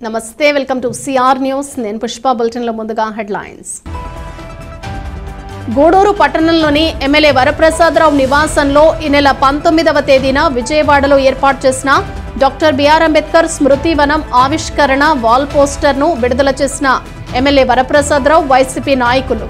నమస్తే welcome to CR news నేను పుష్ప బులెటిన్లో ముందుగా హెడ్లైన్స్ గూడూరు పట్టణంలోని ఎమ్మెల్యే వరప్రసాదరావు నివాసంలో ఈ నెల పంతొమ్మిదవ తేదీన విజయవాడలో ఏర్పాటు చేసిన డాక్టర్ బిఆర్ అంబేద్కర్ స్మృతి వనం ఆవిష్కరణ వాల్ పోస్టర్ను విడుదల చేసిన ఎమ్మెల్యే వరప్రసాదరావు వైసీపీ నాయకులు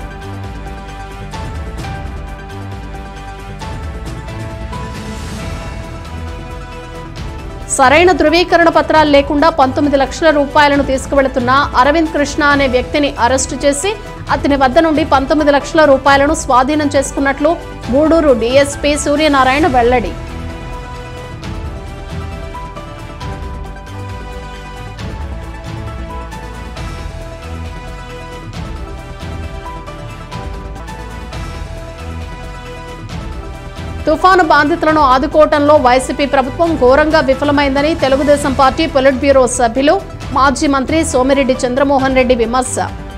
సరైన ధృవీకరణ పత్రాలు లేకుండా పంతొమ్మిది లక్షల రూపాయలను తీసుకువెళుతున్న అరవింద్ కృష్ణ అనే వ్యక్తిని అరెస్టు చేసి అతని వద్ద నుండి పంతొమ్మిది లక్షల రూపాయలను స్వాధీనం చేసుకున్నట్లు గూడూరు డీఎస్పీ సూర్యనారాయణ వెల్లడి తుఫాను బాధితులను ఆదుకోవటంలో వైసీపీ ప్రభుత్వం ఘోరంగా విఫలమైందని తెలుగుదేశం పార్టీ పొలిట్ బ్యూరో సభ్యులు మాజీ మంత్రి సోమిరెడ్డి చంద్రమోహన్ రెడ్డి విమర్శ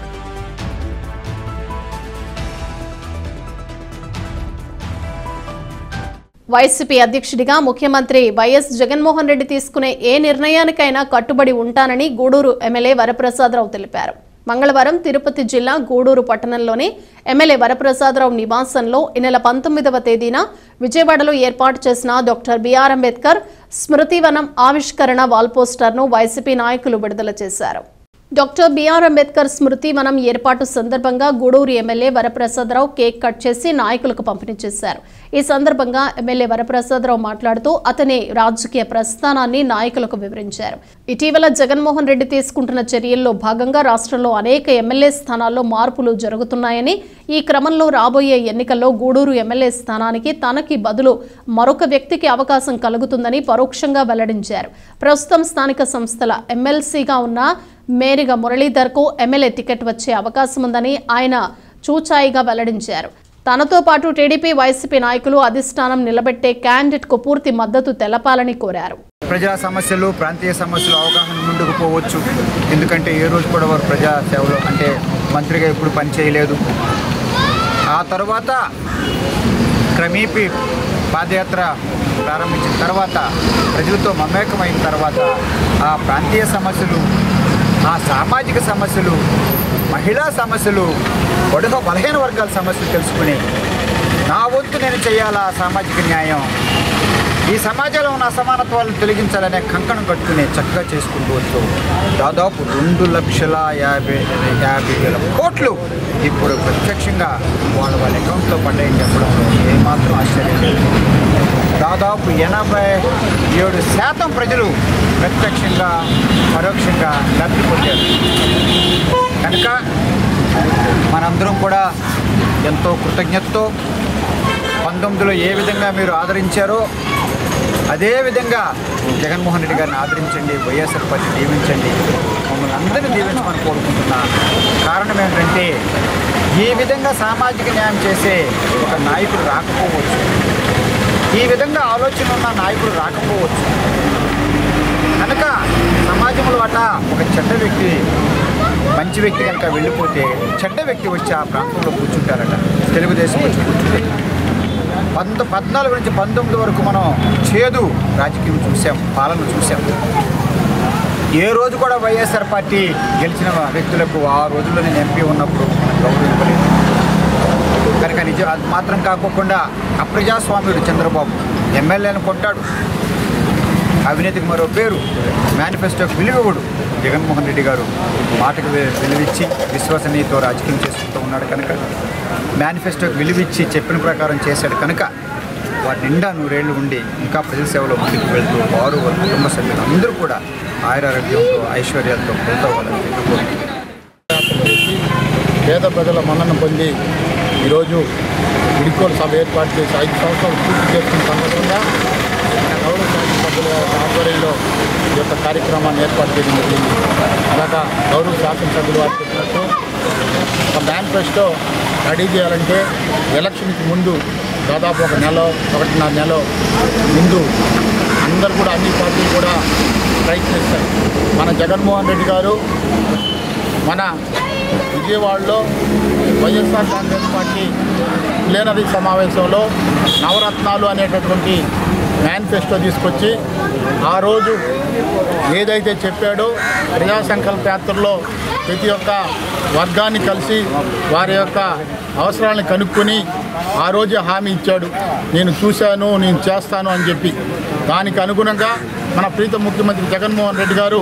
వైసీపీ అధ్యక్షుడిగా ముఖ్యమంత్రి వైఎస్ జగన్మోహన్ రెడ్డి తీసుకునే ఏ నిర్ణయానికైనా కట్టుబడి ఉంటానని గూడూరు ఎమ్మెల్యే వరప్రసాదరావు తెలిపారు మంగళవారం తిరుపతి జిల్లా గూడూరు పట్టణంలోని ఎమ్మెల్యే వరప్రసాదరావు నివాసంలో ఈ నెల పంతొమ్మిదవ తేదీన విజయవాడలో ఏర్పాటు చేసిన డాక్టర్ బిఆర్ అంబేద్కర్ స్మృతివనం ఆవిష్కరణ వాల్ పోస్టర్ను వైసీపీ నాయకులు విడుదల చేశారు డాక్టర్ బిఆర్ అంబేద్కర్ స్మృతి వనం ఏర్పాటు సందర్భంగా Gudur MLA Varaprasada Rao cake cut చేసి నాయకులకు పంపిణీ చేశారు ఈ సందర్భంగా ఎమ్మెల్యే వరప్రసాదరావు మాట్లాడుతూ అతని రాజకీయ ప్రస్థానాన్ని నాయకులకు వివరించారు ఇటీవల జగన్మోహన్ రెడ్డి తీసుకుంటున్న చర్యల్లో భాగంగా రాష్ట్రంలో అనేక ఎమ్మెల్యే స్థానాల్లో మార్పులు జరుగుతున్నాయని ఈ క్రమంలో రాబోయే ఎన్నికల్లో గూడూరు ఎమ్మెల్యే స్థానానికి తనకి బదులు మరొక వ్యక్తికి అవకాశం కలుగుతుందని పరోక్షంగా వెల్లడించారు ప్రస్తుతం స్థానిక సంస్థల ఎమ్మెల్సీగా ఉన్న మేరిగా మురళీధర్కు ఎమ్మెల్యే టికెట్ వచ్చే అవకాశం ఉందని ఆయన చూచాయిగా వెల్లడించారు తనతో పాటు టీడీపీ వైసీపీ నాయకులు అధిష్టానం నిలబెట్టే క్యాండిడేట్కు పూర్తి మద్దతు తెలపాలని కోరారు ప్రజా సమస్యలు ప్రాంతీయ సమస్యలు అవగాహన ముందుకు పోవచ్చు ఎందుకంటే ఏ రోజు కూడా వారు ప్రజా సేవలో అంటే మంత్రిగా ఎప్పుడు పని చేయలేదు ఆ తర్వాత క్రమేపీ పాదయాత్ర ప్రారంభించిన తర్వాత ప్రజలతో మమేకమైన తర్వాత ఆ ప్రాంతీయ సమస్యలు ఆ సామాజిక సమస్యలు మహిళా సమస్యలు బడుగ బలహీన వర్గాల సమస్యలు తెలుసుకుని నా వంతు నేను చేయాలా సామాజిక న్యాయం ఈ సమాజంలో ఉన్న అసమానత్వాలను తొలగించాలనే కంకణం కట్టుకుని చక్కగా చేసుకుంటూ వస్తూ దాదాపు రెండు లక్షల యాభై యాభై వేల కోట్లు ఇప్పుడు ప్రత్యక్షంగా వాళ్ళ వాళ్ళ అకౌంట్లో పడ్డాయని చెప్పడంలో ఏమాత్రం ఆశ్చర్యం లేదు దాదాపు ఎనభై ఏడు శాతం ప్రజలు ప్రత్యక్షంగా పరోక్షంగా లబ్ధి పొందారు కనుక మనందరం కూడా ఎంతో కృతజ్ఞతతో పంతొమ్మిదిలో ఏ విధంగా మీరు ఆదరించారో అదే విధంగా జగన్మోహన్ రెడ్డి గారిని ఆదరించండి వైఎస్ఆర్ పార్టీ దీవించండి మమ్మల్ని అందరినీ దీవించమని కోరుకుంటున్నా కారణం ఏంటంటే ఈ విధంగా సామాజిక న్యాయం చేసే ఒక నాయకుడు రాకపోవచ్చు ఈ విధంగా ఆలోచన ఉన్న నాయకుడు రాకపోవచ్చు కనుక సమాజంలో అట ఒక చెడ్డ వ్యక్తి మంచి వ్యక్తి కనుక వెళ్ళిపోతే చెడ్డ వ్యక్తి వచ్చి ఆ ప్రాంతంలో కూర్చుంటారట తెలుగుదేశం వచ్చి కూర్చుంటే పంత పద్నాలుగు నుంచి పంతొమ్మిది వరకు మనం చేదు రాజకీయం చూసాం పాలన చూసాం ఏ రోజు కూడా వైఎస్ఆర్ పార్టీ గెలిచిన వ్యక్తులకు ఆ రోజుల్లో నేను ఎంపీ ఉన్నప్పుడు గౌరవం ఇవ్వలేదు కనుక నిజం అది మాత్రం కాకోకుండా అప్రజాస్వామ్యుడు చంద్రబాబు ఎమ్మెల్యేను కొట్టాడు అవినీతికి మరో పేరు మేనిఫెస్టోకి విలువడు జగన్మోహన్ రెడ్డి గారు మాటకు వి- విలువిచ్చి విశ్వసనీయతో రాజకీయం చేసుకుంటూ ఉన్నాడు కనుక మేనిఫెస్టోకి విలువిచ్చి చెప్పిన ప్రకారం చేశాడు కనుక వారి నిండా నూరేళ్లు ఉండి ఇంకా ప్రజల సేవలో ముందుకు వెళ్తూ వారు వారి కుటుంబ సభ్యులు అందరూ కూడా ఆయురారోగ్యంతో ఐశ్వర్యాలతో కోరుకోవాలని చెప్పి కోరుకుంటున్నాను. పేద ప్రజల మన్నన పొంది ఈరోజు విడికోలు సభ ఏర్పాటు చేసి ఐదు సంవత్సరాలు పూర్తి చేస్తున్న సందర్భంగా మన గౌరవ శాసనసభ్యుల యొక్క ఆధ్వర్యంలో ఈ యొక్క కార్యక్రమాన్ని ఏర్పాటు చేయడం జరిగింది అలాగా గౌరవ శాసనసభ్యులు వారు చెప్పినట్టు ఒక మేనిఫెస్టో రెడీ చేయాలంటే ఎలక్షన్కి ముందు దాదాపు ఒక నెల ఒకటిన్నర నెల ముందు అందరు కూడా అన్ని పార్టీలు కూడా ప్రయత్నిస్తాయి మన జగన్మోహన్ రెడ్డి గారు మన విజయవాడలో వైఎస్ఆర్ కాంగ్రెస్ పార్టీ ప్లేనరీ సమావేశంలో నవరత్నాలు అనేటటువంటి మేనిఫెస్టో తీసుకొచ్చి ఆ రోజు ఏదైతే చెప్పాడో ప్రజా సంకల్ప యాత్రలో ప్రతి ఒక్క వర్గాన్ని కలిసి వారి యొక్క అవసరాలను కనుక్కొని ఆ రోజు హామీ ఇచ్చాడు నేను చూశాను నేను చేస్తాను అని చెప్పి దానికి అనుగుణంగా మన ప్రీత ముఖ్యమంత్రి జగన్మోహన్ రెడ్డి గారు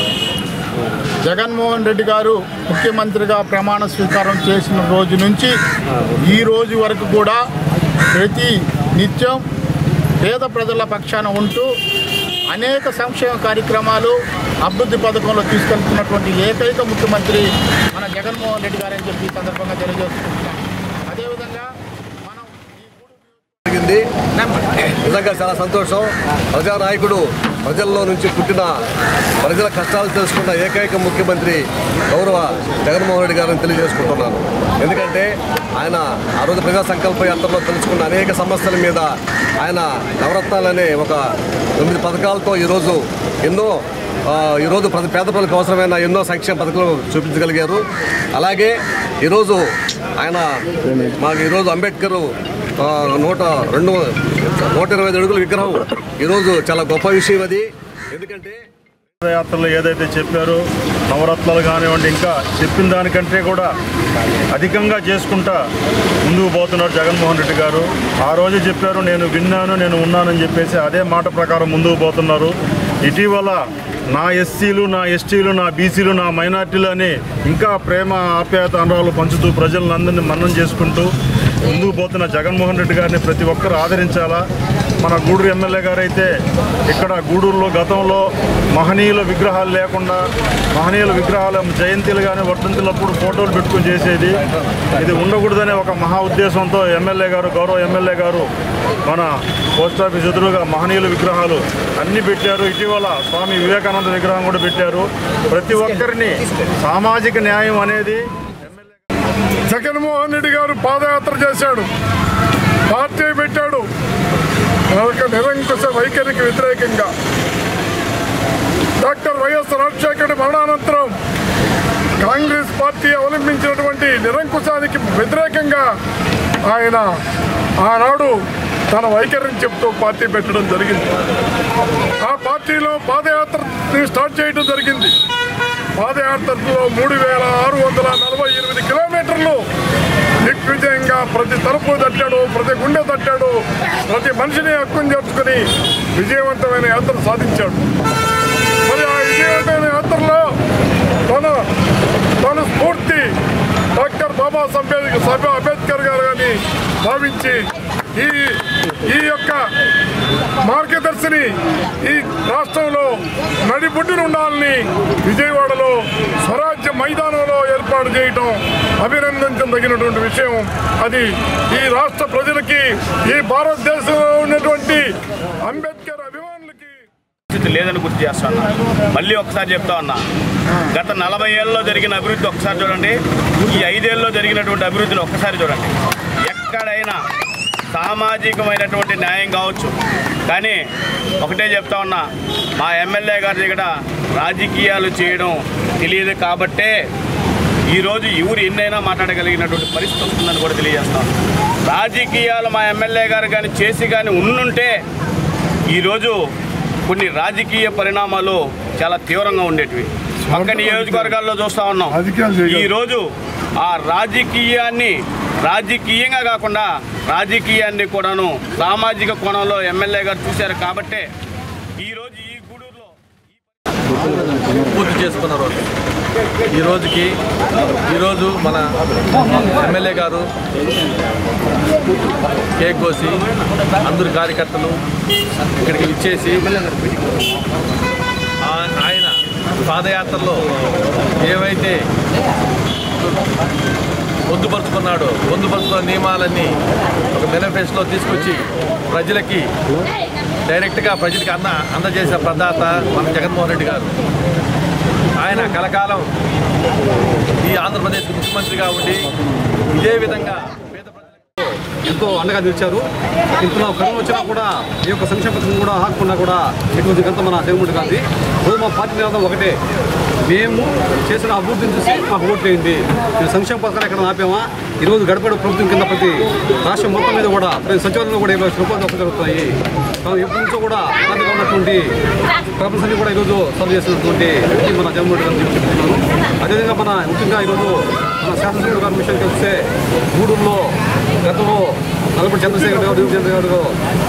జగన్మోహన్ రెడ్డి గారు ముఖ్యమంత్రిగా ప్రమాణ స్వీకారం చేసిన రోజు నుంచి ఈ రోజు వరకు కూడా ప్రతి నిత్యం పేద ప్రజల పక్షాన ఉంటూ అనేక సంక్షేమ కార్యక్రమాలు అభివృద్ధి పథకంలో తీసుకెళ్తున్నటువంటి ఏకైక ముఖ్యమంత్రి మన జగన్మోహన్ రెడ్డి గారు అని చెప్పి ఈ సందర్భంగా తెలియజేస్తున్నాం అదేవిధంగా మనం ఈ గూడూరు జరిగింది నిజంగా చాలా సంతోషం ప్రజానాయకుడు ప్రజల్లో నుంచి పుట్టిన ప్రజల కష్టాలు తెలుసుకున్న ఏకైక ముఖ్యమంత్రి గౌరవ జగన్మోహన్ రెడ్డి గారిని తెలియజేసుకుంటున్నాను ఎందుకంటే ఆయన ఆ రోజు ప్రజా సంకల్ప యాత్రలో తెలుసుకున్న అనేక సమస్యల మీద ఆయన నవరత్నాలనే ఒక తొమ్మిది పథకాలతో ఈరోజు ఎన్నో ఆ, ఈరోజు ప్రతి పేద ప్రజలకు అవసరమైన ఎన్నో సంక్షేమ పథకాలు చూపించగలిగారు అలాగే ఈరోజు ఆయన మాకు ఈరోజు అంబేద్కర్ ఆ, నూట రెండు నూట ఇరవై ఐదు అడుగుల విగ్రహం ఈరోజు చాలా గొప్ప విషయం అది ఎందుకంటే యాత్రలో ఏదైతే చెప్పారో నవరత్నాలు కానివ్వండి ఇంకా చెప్పిన దానికంటే కూడా అధికంగా చేసుకుంటా ముందుకు పోతున్నారు జగన్మోహన్ రెడ్డి గారు ఆ రోజు చెప్పారు నేను విన్నాను నేను ఉన్నానని చెప్పేసి అదే మాట ప్రకారం ముందుకు పోతున్నారు ఇటీవల నా ఎస్సీలు నా ఎస్టీలు నా బీసీలు నా మైనార్టీలు అని ఇంకా ప్రేమ ఆప్యాయత అనురాలు పంచుతూ ప్రజలందరినీ మన్నం చేసుకుంటూ ముందుకు పోతున్న జగన్మోహన్ రెడ్డి గారిని ప్రతి ఒక్కరూ ఆదరించాలా మన గూడూరు ఎమ్మెల్యే గారు అయితే ఇక్కడ గూడూరులో గతంలో మహనీయుల విగ్రహాలు లేకుండా మహనీయుల విగ్రహాల జయంతిలు కానీ వర్ధంతులప్పుడు ఫోటోలు పెట్టుకుని చేసేది ఇది ఉండకూడదనే ఒక మహా ఉద్దేశంతో ఎమ్మెల్యే గారు గౌరవ ఎమ్మెల్యే గారు మన పోస్ట్ ఆఫీస్ ఎదురుగా మహనీయుల విగ్రహాలు అన్ని పెట్టారు ఇటీవల స్వామి వివేకానంద విగ్రహం కూడా పెట్టారు ప్రతి ఒక్కరిని సామాజిక న్యాయం అనేది జగన్మోహన్ రెడ్డి గారు పాదయాత్ర చేశాడు పార్టీ పెట్టాడు ఒక నిరంకుశ వైఖరికి వ్యతిరేకంగా డాక్టర్ వైఎస్ రాజశేఖర రెడ్డి మరణానంతరం కాంగ్రెస్ పార్టీ అవలంబించినటువంటి నిరంకుశానికి వ్యతిరేకంగా ఆయన ఆనాడు తన వైఖరిని చెప్తూ పార్టీ పెట్టడం జరిగింది ఆ పార్టీలో పాదయాత్ర స్టార్ట్ చేయడం జరిగింది పాదయాత్రలో మూడు వేల ఆరు వందల నలభై ఎనిమిది కిలోమీటర్లు దిగ్విజయంగా ప్రతి తలుపు తట్టాడు ప్రతి గుండె తట్టాడు ప్రతి మనిషిని హక్కుని చేర్చుకుని విజయవంతమైన యాత్ర సాధించాడు మరి ఆ విజయవంతమైన యాత్రలో తన తన స్ఫూర్తి డాక్టర్ బాబా అంబేద్కర్ సభ అంబేద్కర్ గారు కానీ భావించి ఈ ఈ యొక్క మార్గదర్శిని ఈ రాష్ట్రంలో నడిబొడ్డున ఉండాలని విజయవాడలో స్వరాజ్య మైదానంలో ఏర్పాటు చేయటం అభినందించదగినటువంటి విషయం అది ఈ రాష్ట్ర ప్రజలకి ఈ భారతదేశంలో ఉన్నటువంటి అంబేద్కర్ అభిమానులకి పరిస్థితి లేదని గుర్తు చేస్తాను మళ్ళీ ఒకసారి చెప్తా ఉన్నా గత నలభై ఏళ్ళలో జరిగిన అభివృద్ధి ఒకసారి చూడండి ఈ ఐదేళ్ళలో జరిగినటువంటి అభివృద్ధిని ఒక్కసారి చూడండి ఎక్కడైనా సామాజికమైనటువంటి న్యాయం కావచ్చు కానీ ఒకటే చెప్తా ఉన్నా మా ఎమ్మెల్యే గారి దగ్గర రాజకీయాలు చేయడం తెలియదు కాబట్టే ఈరోజు ఎవరు ఎన్నైనా మాట్లాడగలిగినటువంటి పరిస్థితి వస్తుందని కూడా తెలియజేస్తాం రాజకీయాలు మా ఎమ్మెల్యే గారు కానీ చేసి కానీ ఉండుంటే ఈరోజు కొన్ని రాజకీయ పరిణామాలు చాలా తీవ్రంగా ఉండేటివి పక్క నియోజకవర్గాల్లో చూస్తా ఉన్నాం రాజకీయాలు చేయగలరు. ఈరోజు ఆ రాజకీయాన్ని రాజకీయంగా కాకుండా రాజకీయాన్ని కూడాను సామాజిక కోణంలో ఎమ్మెల్యే గారు చూశారు కాబట్టే ఈరోజు ఈ గూడూరులో పూర్తి చేసుకున్న రోజు ఈ రోజుకి ఈరోజు మన ఎమ్మెల్యే గారు కేక్ కోసి అందరు కార్యకర్తలు ఇక్కడికి ఇచ్చేసి ఆ- ఆయన పాదయాత్రలో ఏవైతే పొందుపరుచుకున్నాడో పొందుపరుచుకున్న నియమాలన్నీ ఒక మేనిఫెస్టోలో తీసుకొచ్చి ప్రజలకి డైరెక్ట్గా ప్రజలకి అన్న అందజేసే ప్రదాత మన జగన్మోహన్ రెడ్డి గారు ఆయన కలకాలం ఈ ఆంధ్రప్రదేశ్ ముఖ్యమంత్రిగా ఉండి ఇదే విధంగా పేద ప్రజలకు ఎంతో అండగా నిలిచారు ఇంతలో కరోనా వచ్చినా కూడా ఈ యొక్క సంక్షేమ పథకం కూడా ఆగకుండా కూడా ఎటువంటి గంత మన జగన్మోహన్ గాంధీ రోజు మా పార్టీ నినాదం ఒకటే మేము చేసిన అభివృద్ధిని చూసి మాకు ఓట్లు వేయండి మేము సంక్షేమ పథకాలు ఎక్కడ ఆపామా ఈరోజు గడపడ ప్రభుత్వం కింద ప్రతి రాష్ట్రం మొత్తం మీద కూడా ప్రతి సచివాలయంలో కూడా ఇరవై లక్షల రూపాయలు దొరక జరుగుతున్నాయి కాబట్టి ఎప్పటి నుంచో కూడా ఆనందంగా ఉన్నటువంటి ప్రాబ్లమ్స్ అన్ని కూడా ఈరోజు సాల్వ్ చేసినటువంటి వ్యక్తి మన జగన్మోహన్ రెడ్డి గారు చెప్తున్నాను అదేవిధంగా మన ముఖ్యంగా ఈరోజు మన శాసనసభ్యుడు గారి విషయానికి వస్తే గూడూరులో గతంలో నలభై చంద్రశేఖర్ గారు చంద్రశేఖర్ గారు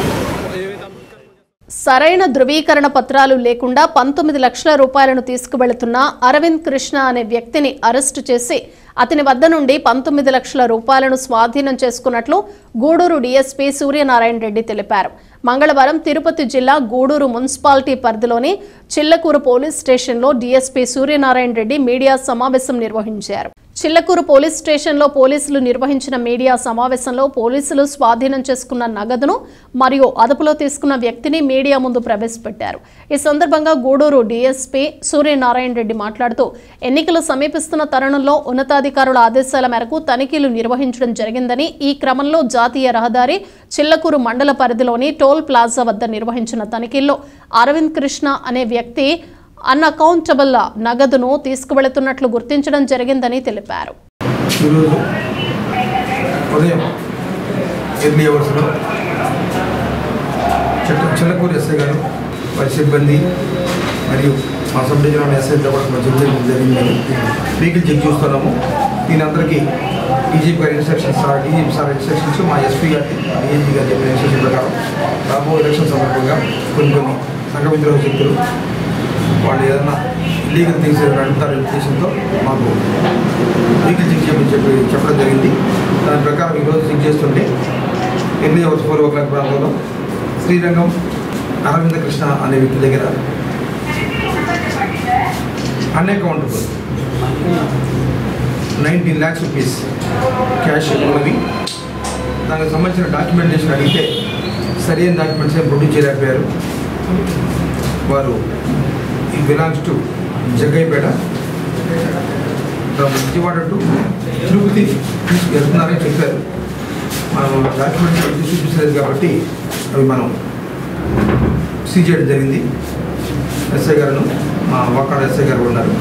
సరైన ధృవీకరణ పత్రాలు లేకుండా పంతొమ్మిది లక్షల రూపాయలను తీసుకువెళుతున్న అరవింద్ కృష్ణ అనే వ్యక్తిని అరెస్టు చేసి అతని వద్ద నుండి పంతొమ్మిది లక్షల రూపాయలను స్వాధీనం చేసుకున్నట్లు గూడూరు డీఎస్పీ సూర్యనారాయణ రెడ్డి తెలిపారు మంగళవారం తిరుపతి జిల్లా గూడూరు మున్సిపాలిటీ పరిధిలోని చిల్లకూరు పోలీస్ స్టేషన్లో డీఎస్పీ సూర్యనారాయణ రెడ్డి మీడియా సమావేశం నిర్వహించారు చిల్లకూరు పోలీస్ స్టేషన్లో పోలీసులు నిర్వహించిన మీడియా సమావేశంలో పోలీసులు స్వాధీనం చేసుకున్న నగదును మరియు అదుపులో తీసుకున్న వ్యక్తిని మీడియా ముందు ప్రవేశపెట్టారు ఈ సందర్భంగా గూడూరు డీఎస్పీ సూర్యనారాయణ రెడ్డి మాట్లాడుతూ ఎన్నికలు సమీపిస్తున్న తరుణంలో ఉన్నతాధికారుల ఆదేశాల మేరకు తనిఖీలు నిర్వహించడం జరిగిందని ఈ క్రమంలో జాతీయ రహదారి చిల్లకూరు మండల పరిధిలోని టోల్ ప్లాజా వద్ద నిర్వహించిన తనిఖీల్లో అరవింద్ కృష్ణ అనే వ్యక్తి అన్అకౌంటబుల్ నగదును తీసుకువెళుతున్నట్లు గుర్తించడం జరిగిందని తెలిపారు ఈరోజు ఉదయం ఎర్లీ అవర్స్లో చెట్ట చిల్లకూరు ఎస్ఐ గారు వారి సిబ్బంది మరియు మా సబ్ డివిజనల్ ఎస్ఐతో కూడా కొంచెం చేయడం జరిగిందని వెహికల్ చెక్ చూస్తున్నాము దీనందరికీ డీజీపీ గారి instructions sir DGP sir instructions మా ఎస్పీ గారి డీజీపీ గారు చెప్పిన ఇన్స్ట్రక్షన్ ప్రకారం రాబో ఎలక్షన్ సందర్భంగా కొన్ని కొన్ని సంఘ విద్రోహ శక్తులు వాళ్ళు ఏదైనా ఇల్లీగల్ థింగ్స్ ఏదైనా అడుగుతారనే ఉద్దేశంతో మాకు వెహికల్ చెక్ చేయమని చెప్పి చెప్పడం జరిగింది దాని ప్రకారం ఈరోజు చెక్ చేస్తుంటే ఎన్ని అవర్స్ ఫోర్ ఓ క్లాక్ ప్రాంతంలో శ్రీరంగం అరవింద కృష్ణ అనే వ్యక్తి దగ్గర unaccountable nineteen lakhs rupees cash ఉన్నవి దానికి సంబంధించిన డాక్యుమెంటేషన్ అడిగితే సరైన డాక్యుమెంట్స్ ఏం ప్రొడ్యూస్ చేయలేకపోయారు వారు ఈ belongs to Jaggayyapeta from Vijayawada to Tirupati వెళ్తున్నారని చెప్పారు మనం డాక్యుమెంట్స్ అడిగి చూపించలేదు కాబట్టి అవి మనం సీజ్ చేయడం జరిగింది ఎస్ఐ గారును మా వాకాడ ఎస్ఐ గారు కూడా ఉన్నారు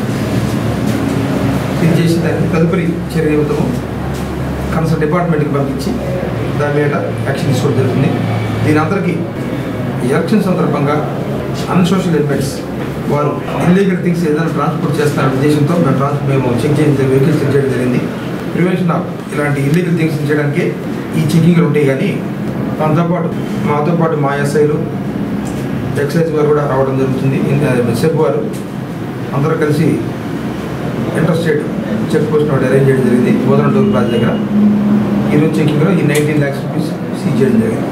సీజ్ చేసి దానికి తదుపరి చర్య నిమిత్తము కన్సల్ట్ డిపార్ట్మెంట్కి పంపించి దాని మీద యాక్షన్ తీసుకోవడం జరుగుతుంది దీని అందరికీ ఎలక్షన్ సందర్భంగా అన్సోషల్ ఎలిమెంట్స్ వారు ఇల్లీగల్ థింగ్స్ ఏదైనా ట్రాన్స్పోర్ట్ చేస్తారనే ఉద్దేశంతో మేము ట్రాన్స్ మేము చెక్ చేయడం వెహికల్స్ చెక్ చేయడం జరిగింది ప్రివెన్షన్ ఆఫ్ ఇలాంటి ఇల్లీగల్ థింగ్స్ చేయడానికి ఈ చెకింగ్లు ఉంటాయి కానీ దాంతోపాటు మాతో పాటు మా ఎస్ఐలు ఎక్సైజ్ వారు కూడా రావడం జరుగుతుంది సెబ్ వారు అందరూ కలిసి ఇంటర్ స్టేట్ చెక్ పోస్ట్ ఒకటి అరేంజ్ చేయడం జరిగింది బోధన టోల్ ప్లాజా దగ్గర ఈరోజు చెకింగ్లో ఈ నైన్టీన్ ల్యాక్స్ రూపీస్ సీజ్ చేయడం జరిగింది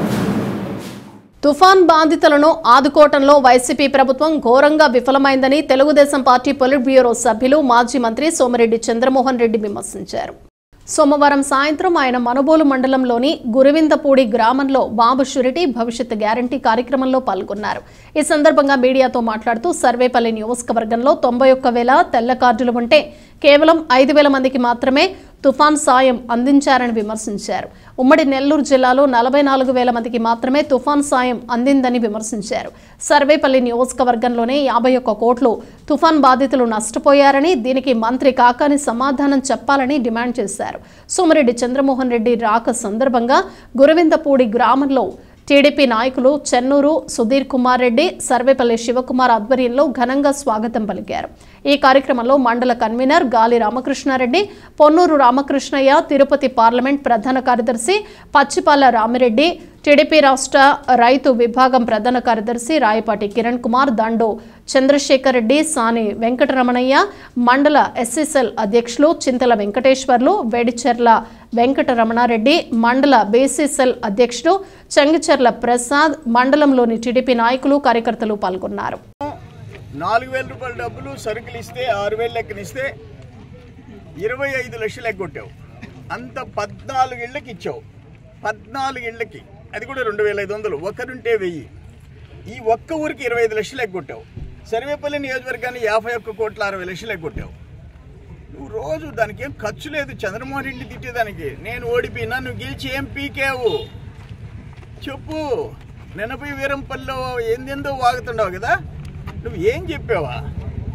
తుఫాన్ బాధితులను ఆదుకోవటంలో వైసీపీ ప్రభుత్వం ఘోరంగా విఫలమైందని తెలుగుదేశం పార్టీ పొలిట్ బ్యూరో సభ్యులు మాజీ మంత్రి సోమిరెడ్డి చంద్రమోహన్ రెడ్డి విమర్శించారు సోమవారం సాయంత్రం ఆయన మనుబోలు మండలంలోని గురువిందపూడి గ్రామంలో బాబు షురిటీ భవిష్యత్ గ్యారంటీ కార్యక్రమంలో పాల్గొన్నారు ఈ సందర్భంగా మీడియాతో మాట్లాడుతూ సర్వేపల్లి నియోజకవర్గంలో తొంభై ఒక్క వేల తెల్ల కార్డులు ఉంటే కేవలం ఐదు వేల మందికి మాత్రమే తుఫాన్ సాయం అందించారని విమర్శించారు ఉమ్మడి నెల్లూరు జిల్లాలో నలభై నాలుగు వేల మందికి మాత్రమే తుఫాన్ సాయం అందిందని విమర్శించారు సర్వేపల్లి నియోజకవర్గంలోనే యాభై ఒక్క కోట్లు తుఫాన్ బాధితులు నష్టపోయారని దీనికి మంత్రి కాకాని సమాధానం చెప్పాలని డిమాండ్ చేశారు సోమిరెడ్డి చంద్రమోహన్ రెడ్డి రాక సందర్భంగా గురవిందపూడి గ్రామంలో టీడీపీ నాయకులు చెన్నూరు సుధీర్ కుమార్ రెడ్డి సర్వేపల్లి శివకుమార్ ఆధ్వర్యంలో ఘనంగా స్వాగతం పలికారు ఈ కార్యక్రమంలో మండల కన్వీనర్ గాలి రామకృష్ణారెడ్డి పొన్నూరు రామకృష్ణయ్య తిరుపతి పార్లమెంట్ ప్రధాన కార్యదర్శి పచ్చిపాల రామిరెడ్డి టీడీపీ రాష్ట్ర రైతు విభాగం ప్రధాన కార్యదర్శి రాయపాటి కిరణ్ కుమార్ దండు చంద్రశేఖర్ రెడ్డి సాని వెంకటరమణయ్య మండల ఎస్ఎస్ఎల్ అధ్యక్షులు చింతల వెంకటేశ్వర్లు వేడిచెర్ల వెంకటరమణారెడ్డి మండల బీసీసెల్ అధ్యక్షుడు చెంగిచెర్ల ప్రసాద్ మండలంలోని టీడీపీ నాయకులు కార్యకర్తలు పాల్గొన్నారు నాలుగు వేల రూపాయల డబ్బులు సరుకులు ఇస్తే ఆరు వేలు లెక్కన ఇస్తే ఇరవై ఐదు లక్షలు ఎగ్గొట్టావు అంత పద్నాలుగు ఇళ్ళకి ఇచ్చావు పద్నాలుగు ఇళ్ళకి అది కూడా రెండు వేల ఐదు వందలు ఒకరుంటే వెయ్యి ఈ ఒక్క ఊరికి ఇరవై ఐదు లక్షలు ఎగ్గొట్టావు సర్వేపల్లి నియోజకవర్గాన్ని యాభై ఒక్క కోట్ల అరవై లక్షలు ఎగ్గొట్టావు నువ్వు రోజు దానికి ఏం ఖర్చు లేదు చంద్రమోహన్ రెడ్డి తిట్టేదానికి నేను ఓడిపోయినా నువ్వు గెలిచి ఏం పీకావు చెప్పు నినపై వీరంపల్లిలో ఏందేందో వాగుతుండవు కదా నువ్వు ఏం చెప్పావా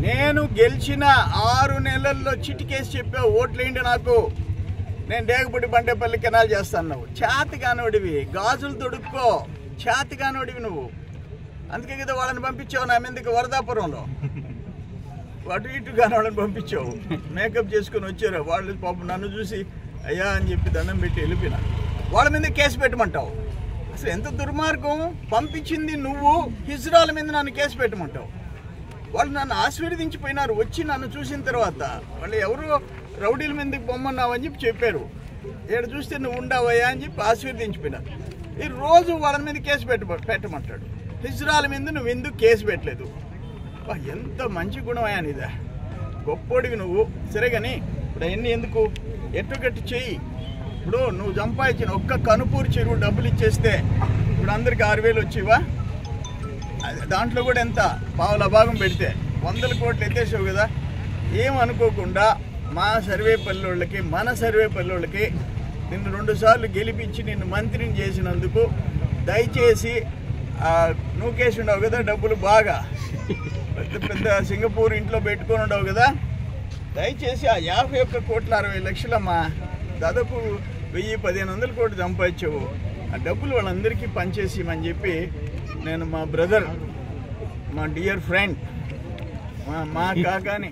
నేను గెలిచిన ఆరు నెలల్లో చిటికేసి చెప్పావు ఓట్లేంటి నాకు నేను డేగపూడి బండేపల్లి కెనాల్ చేస్తాను నువ్వు చేతగానోడివి గాజులు తొడుక్కో చేతగానోడివి నువ్వు అందుకే కదా వాళ్ళని పంపించావు నా మీదకి వరదాపురంలో అటు ఇటు కానీ వాళ్ళని పంపించావు మేకప్ చేసుకుని వచ్చారు వాళ్ళు పాపం నన్ను చూసి అయ్యా అని చెప్పి దండం పెట్టి వెళ్ళిపోయినా వాళ్ళ మీద కేసు పెట్టమంటావు అసలు ఎంత దుర్మార్గం పంపించింది నువ్వు హిజ్రాల మీద నన్ను కేసు పెట్టమంటావు వాళ్ళు నన్ను ఆశీర్వదించిపోయినారు వచ్చి నన్ను చూసిన తర్వాత వాళ్ళు ఎవరు రౌడీల మీదకి బొమ్మన్నావు అని చెప్పి చెప్పారు ఇక్కడ చూస్తే నువ్వు ఉండవయ్యా అని చెప్పి ఆశీర్వదించిపోయినారు ఈ రోజు వాళ్ళ మీద కేసు పెట్ట పెట్టమంటాడు హిజ్రాల మీద నువ్వు ఎందుకు కేసు పెట్టలేదు అబ్బా, ఎంత మంచి గుణం అయ్యా నీదా గొప్పోడివి నువ్వు సరే కానీ ఇప్పుడు అవన్నీ ఎందుకు ఎట్టుకట్టు చెయ్యి ఇప్పుడు నువ్వు సంపాదించిన ఒక్క కనుపూరు చెరువు డబ్బులు ఇచ్చేస్తే ఇప్పుడు అందరికి ఆరు వేలు వచ్చేవా అది- దాంట్లో కూడా ఎంత పావుల భాగం పెడితే వందల కోట్లు ఎత్తేసావు కదా ఏం అనుకోకుండా మా సర్వే పల్లెళ్ళకి మన సర్వే పల్లెళ్ళకి నిన్ను రెండు సార్లు గెలిపించి నిన్ను మంత్రిని చేసినందుకు దయచేసి ఆ, నూకేసి ఉండవు కదా డబ్బులు బాగా పెద్ద పెద్ద సింగపూర్ ఇంట్లో పెట్టుకొని ఉండవు కదా దయచేసి ఆ యాభై ఒక్క కోట్ల అరవై లక్షలమ్మా దాదాపు వెయ్యి పదిహేను వందల కోట్లు సంపాదించావు ఆ డబ్బులు వాళ్ళందరికీ పనిచేసి అని చెప్పి నేను మా బ్రదర్ మా డియర్ ఫ్రెండ్ మా మా కాకాని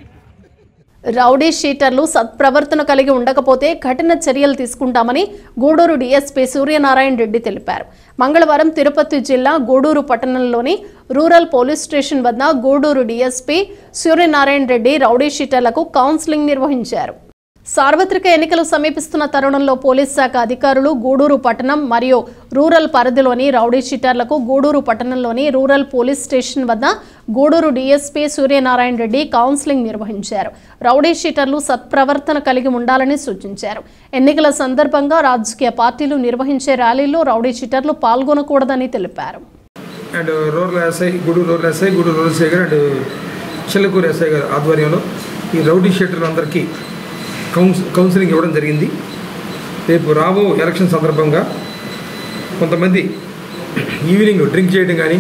రౌడీ షీటర్లు సత్ప్రవర్తన కలిగి ఉండకపోతే కఠిన చర్యలు తీసుకుంటామని గూడూరు డీఎస్పీ సూర్యనారాయణ రెడ్డి తెలిపారు మంగళవారం తిరుపతి జిల్లా గూడూరు పట్టణంలోని రూరల్ పోలీస్ స్టేషన్ వద్ద గూడూరు డీఎస్పీ సూర్యనారాయణ రెడ్డి రౌడీ షీటర్లకు కౌన్సిలింగ్ నిర్వహించారు సార్వత్రిక ఎన్నికలు సమీపిస్తున్న తరుణంలో పోలీస్ శాఖ అధికారులు గూడూరు పట్టణం మరియు రూరల్ పరిధిలోని రౌడీ షీటర్లకు గూడూరు పట్టణంలోని రూరల్ పోలీస్ స్టేషన్ వద్ద గూడూరు డీఎస్పీ సూర్యనారాయణ రెడ్డి కౌన్సిలింగ్ నిర్వహించారు రౌడీ షీటర్లు సత్ప్రవర్తన కలిగి ఉండాలని సూచించారు ఎన్నికల సందర్భంగా రాజకీయ పార్టీలు నిర్వహించే ర్యాలీల్లో రౌడీ షీటర్లు పాల్గొనకూడదని తెలిపారు and rural SI Gudur rural SI Gudur rural SI గారు అండ్ చిల్లకూరు ఎస్ఐ గారు ఆధ్వర్యంలో ఈ రౌడీ షీటర్లు అందరికీ కౌన్స్ కౌన్సిలింగ్ ఇవ్వడం జరిగింది రేపు రాబో ఎలక్షన్ సందర్భంగా కొంతమంది ఈవినింగ్ డ్రింక్ చేయడం కానీ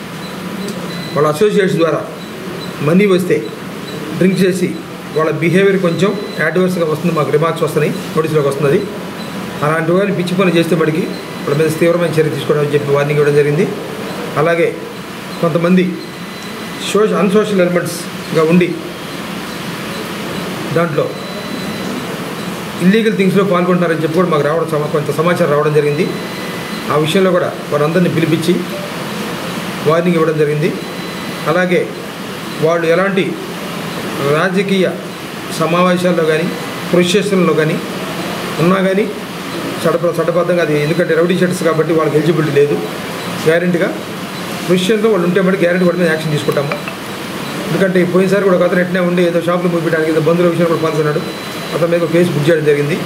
వాళ్ళ అసోసియేట్స్ ద్వారా మనీ వస్తే డ్రింక్ చేసి వాళ్ళ బిహేవియర్ కొంచెం యాడ్వర్స్గా వస్తుంది మాకు రిమార్క్స్ వస్తున్నాయి నోటీసులోకి వస్తున్నది అలాంటి వారిని పిచ్చి పని చేస్తే మడికి వాళ్ళ మీద తీవ్రమైన చర్య తీసుకోవడం అని చెప్పి వార్నింగ్ ఇవ్వడం జరిగింది అలాగే కొంతమంది సోష అన్సోషల్ ఎలిమెంట్స్గా ఉండి దాంట్లో ఇల్లీగల్ థింగ్స్లో పాల్గొంటారని చెప్పి కూడా మాకు రావడం సమా కొంత సమాచారం రావడం జరిగింది ఆ విషయంలో కూడా వారందరినీ పిలిపించి వార్నింగ్ ఇవ్వడం జరిగింది అలాగే వాళ్ళు ఎలాంటి రాజకీయ సమావేశాల్లో కానీ ప్రొసెషన్లో కానీ ఉన్నా కానీ చట్ట చట్టబద్ధంగా అది ఎందుకంటే రౌడీ షర్ట్స్ కాబట్టి వాళ్ళకి ఎలిజిబిలిటీ లేదు గ్యారెంటీగా ప్రొసెషన్లో వాళ్ళు ఉంటే మళ్ళీ గ్యారెంటీ వాళ్ళ మీద యాక్షన్ తీసుకుంటాము ఎందుకంటే పోయినసారి కూడా ఒక అతను ఎట్నే ఉండి ఏదో షాపులు మూపించడానికి ఏదో బంధువుల విషయంలో కూడా పాల్గొన్నాడు అతని మీద ఒక కేసు బుక్ చేయడం జరిగింది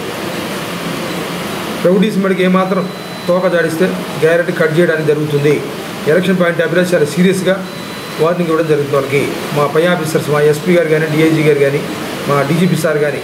రౌడీస్ మడికి ఏమాత్రం తోక జాడిస్తే గ్యారెంటీ కట్ చేయడానికి జరుగుతుంది ఎలక్షన్ పాయింట్ అభిలాష్ చాలా సీరియస్గా వార్నింగ్ ఇవ్వడం జరుగుతుంది వాళ్ళకి మా పై ఆఫీసర్స్ మా ఎస్పీ గారు కానీ డిఐజీ గారు కానీ మా డీజీపీ సార్ కానీ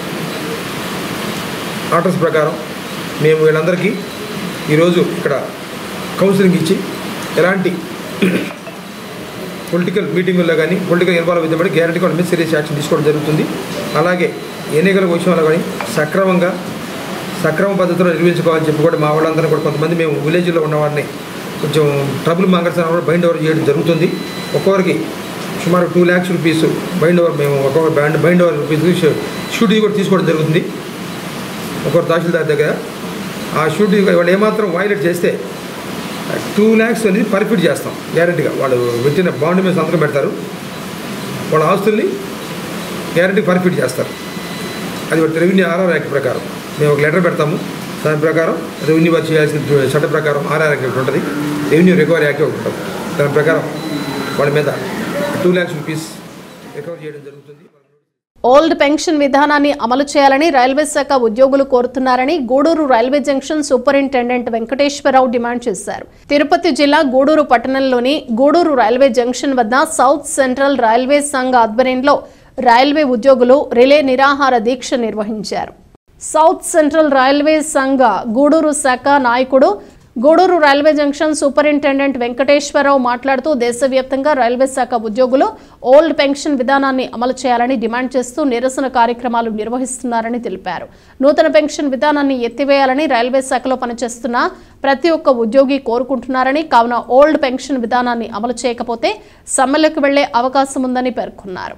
ఆర్డర్స్ ప్రకారం మేము వీళ్ళందరికీ ఈరోజు ఇక్కడ కౌన్సిలింగ్ ఇచ్చి ఎలాంటి పొలిటికల్ మీటింగుల్లో కానీ పొలిటికల్ ఇన్వాల్వ్ అయితే బట్టి గ్యారంటీ వాళ్ళ మీద సీరియస్ యాక్షన్ తీసుకోవడం జరుగుతుంది అలాగే ఎన్నికల విషయంలో కానీ సక్రమంగా సక్రమ పద్ధతిలో నిర్వహించుకోవాలని చెప్పి కూడా మా వాళ్ళందరూ కూడా కొంతమంది మేము విలేజ్లో ఉన్నవాడిని కొంచెం ట్రబుల్ మాంగర్స్ కూడా బైండ్ ఓవర్ చేయడం జరుగుతుంది ఒక్కొక్కరికి సుమారు two lakhs rupees bind over మేము ఒక్కొక్క band bind over rupees surety కూడా తీసుకోవడం జరుగుతుంది ఒక్కొక్క తహసీల్దార్ దగ్గర ఆ షూటీ వాళ్ళు ఏమాత్రం వైలేట్ చేస్తే టూ ల్యాక్స్ అనేది పర్ఫిట్ చేస్తాం గ్యారంటీగా వాళ్ళు పెట్టిన బాండ్ మీద సంతకం పెడతారు వాళ్ళ ఆస్తుల్ని గ్యారంటీ పర్ఫిట్ చేస్తారు అది ఒకటి రెవెన్యూ ఆర్ఆర్ యాక్ట్ ప్రకారం మేము ఒక లెటర్ పెడతాము దాని ప్రకారం రెవెన్యూ వారు చేయాల్సిన చట్ట ప్రకారం ఆర్ఆర్ యాక్ట్ ఒకటి ఉంటుంది రెవెన్యూ రికవరీ యాక్ట్ ఒకటి ఉంటుంది దాని ప్రకారం వాళ్ళ మీద టూ ల్యాక్స్ రూపీస్ రికవర్ చేయడం జరుగుతుంది ఓల్డ్ పెన్షన్ విధానాన్ని అమలు చేయాలని రైల్వే శాఖ ఉద్యోగులు కోరుతున్నారని Gudur railway junction superintendent Venkateswara Rao demand చేశారు తిరుపతి జిల్లా గూడూరు పట్టణంలోని గూడూరు రైల్వే జంక్షన్ వద్ద సౌత్ సెంట్రల్ రైల్వే సంఘ ఆధ్వర్యంలో రైల్వే ఉద్యోగులు రిలే నిరాహార దీక్ష నిర్వహించారు సౌత్ సెంట్రల్ రైల్వే సంఘ గూడూరు శాఖ నాయకుడు Gudur railway junction superintendent Venkateswara Rao మాట్లాడుతూ దేశవ్యాప్తంగా రైల్వే శాఖ ఉద్యోగులు ఓల్డ్ పెన్షన్ విధానాన్ని అమలు చేయాలని డిమాండ్ చేస్తూ నిరసన కార్యక్రమాలు నిర్వహిస్తున్నారని తెలిపారు నూతన పెన్షన్ విధానాన్ని ఎత్తివేయాలని రైల్వే శాఖలో పనిచేస్తున్న ప్రతి ఒక్క ఉద్యోగి కోరుకుంటున్నారని కావున ఓల్డ్ పెన్షన్ విధానాన్ని అమలు చేయకపోతే సమ్మెలకు వెళ్లే అవకాశం ఉందని పేర్కొన్నారు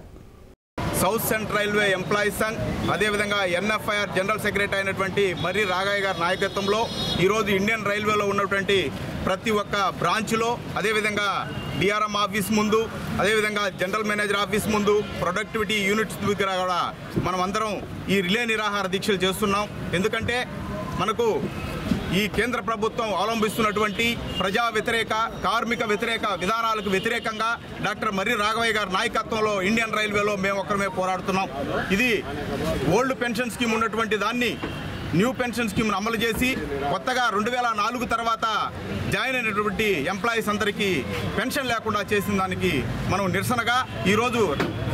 south central railway employees Sangh అదేవిధంగా ఎన్ఎఫ్ఐఆర్ జనరల్ సెక్రటరీ అయినటువంటి మర్రి రాఘయ్య గారి నాయకత్వంలో ఈరోజు ఇండియన్ రైల్వేలో ఉన్నటువంటి ప్రతి ఒక్క బ్రాంచ్లో అదేవిధంగా డిఆర్ఎం ఆఫీస్ ముందు అదేవిధంగా జనరల్ మేనేజర్ ఆఫీస్ ముందు ప్రొడక్టివిటీ యూనిట్స్ దగ్గర కూడా మనం అందరం ఈ రిలే నిరాహార దీక్షలు చేస్తున్నాం ఎందుకంటే మనకు ఈ కేంద్ర ప్రభుత్వం అవలంబిస్తున్నటువంటి ప్రజా వ్యతిరేక కార్మిక వ్యతిరేక విధానాలకు వ్యతిరేకంగా డాక్టర్ మర్రి రాఘవయ్య గారి నాయకత్వంలో ఇండియన్ రైల్వేలో మేము ఒక్కరమే పోరాడుతున్నాం ఇది ఓల్డ్ పెన్షన్ స్కీమ్ ఉన్నటువంటి దాన్ని న్యూ పెన్షన్ స్కీమ్ను అమలు చేసి కొత్తగా రెండు వేల నాలుగు తర్వాత జాయిన్ అయినటువంటి ఎంప్లాయీస్ అందరికీ పెన్షన్ లేకుండా చేసిన దానికి మనం నిరసనగా ఈరోజు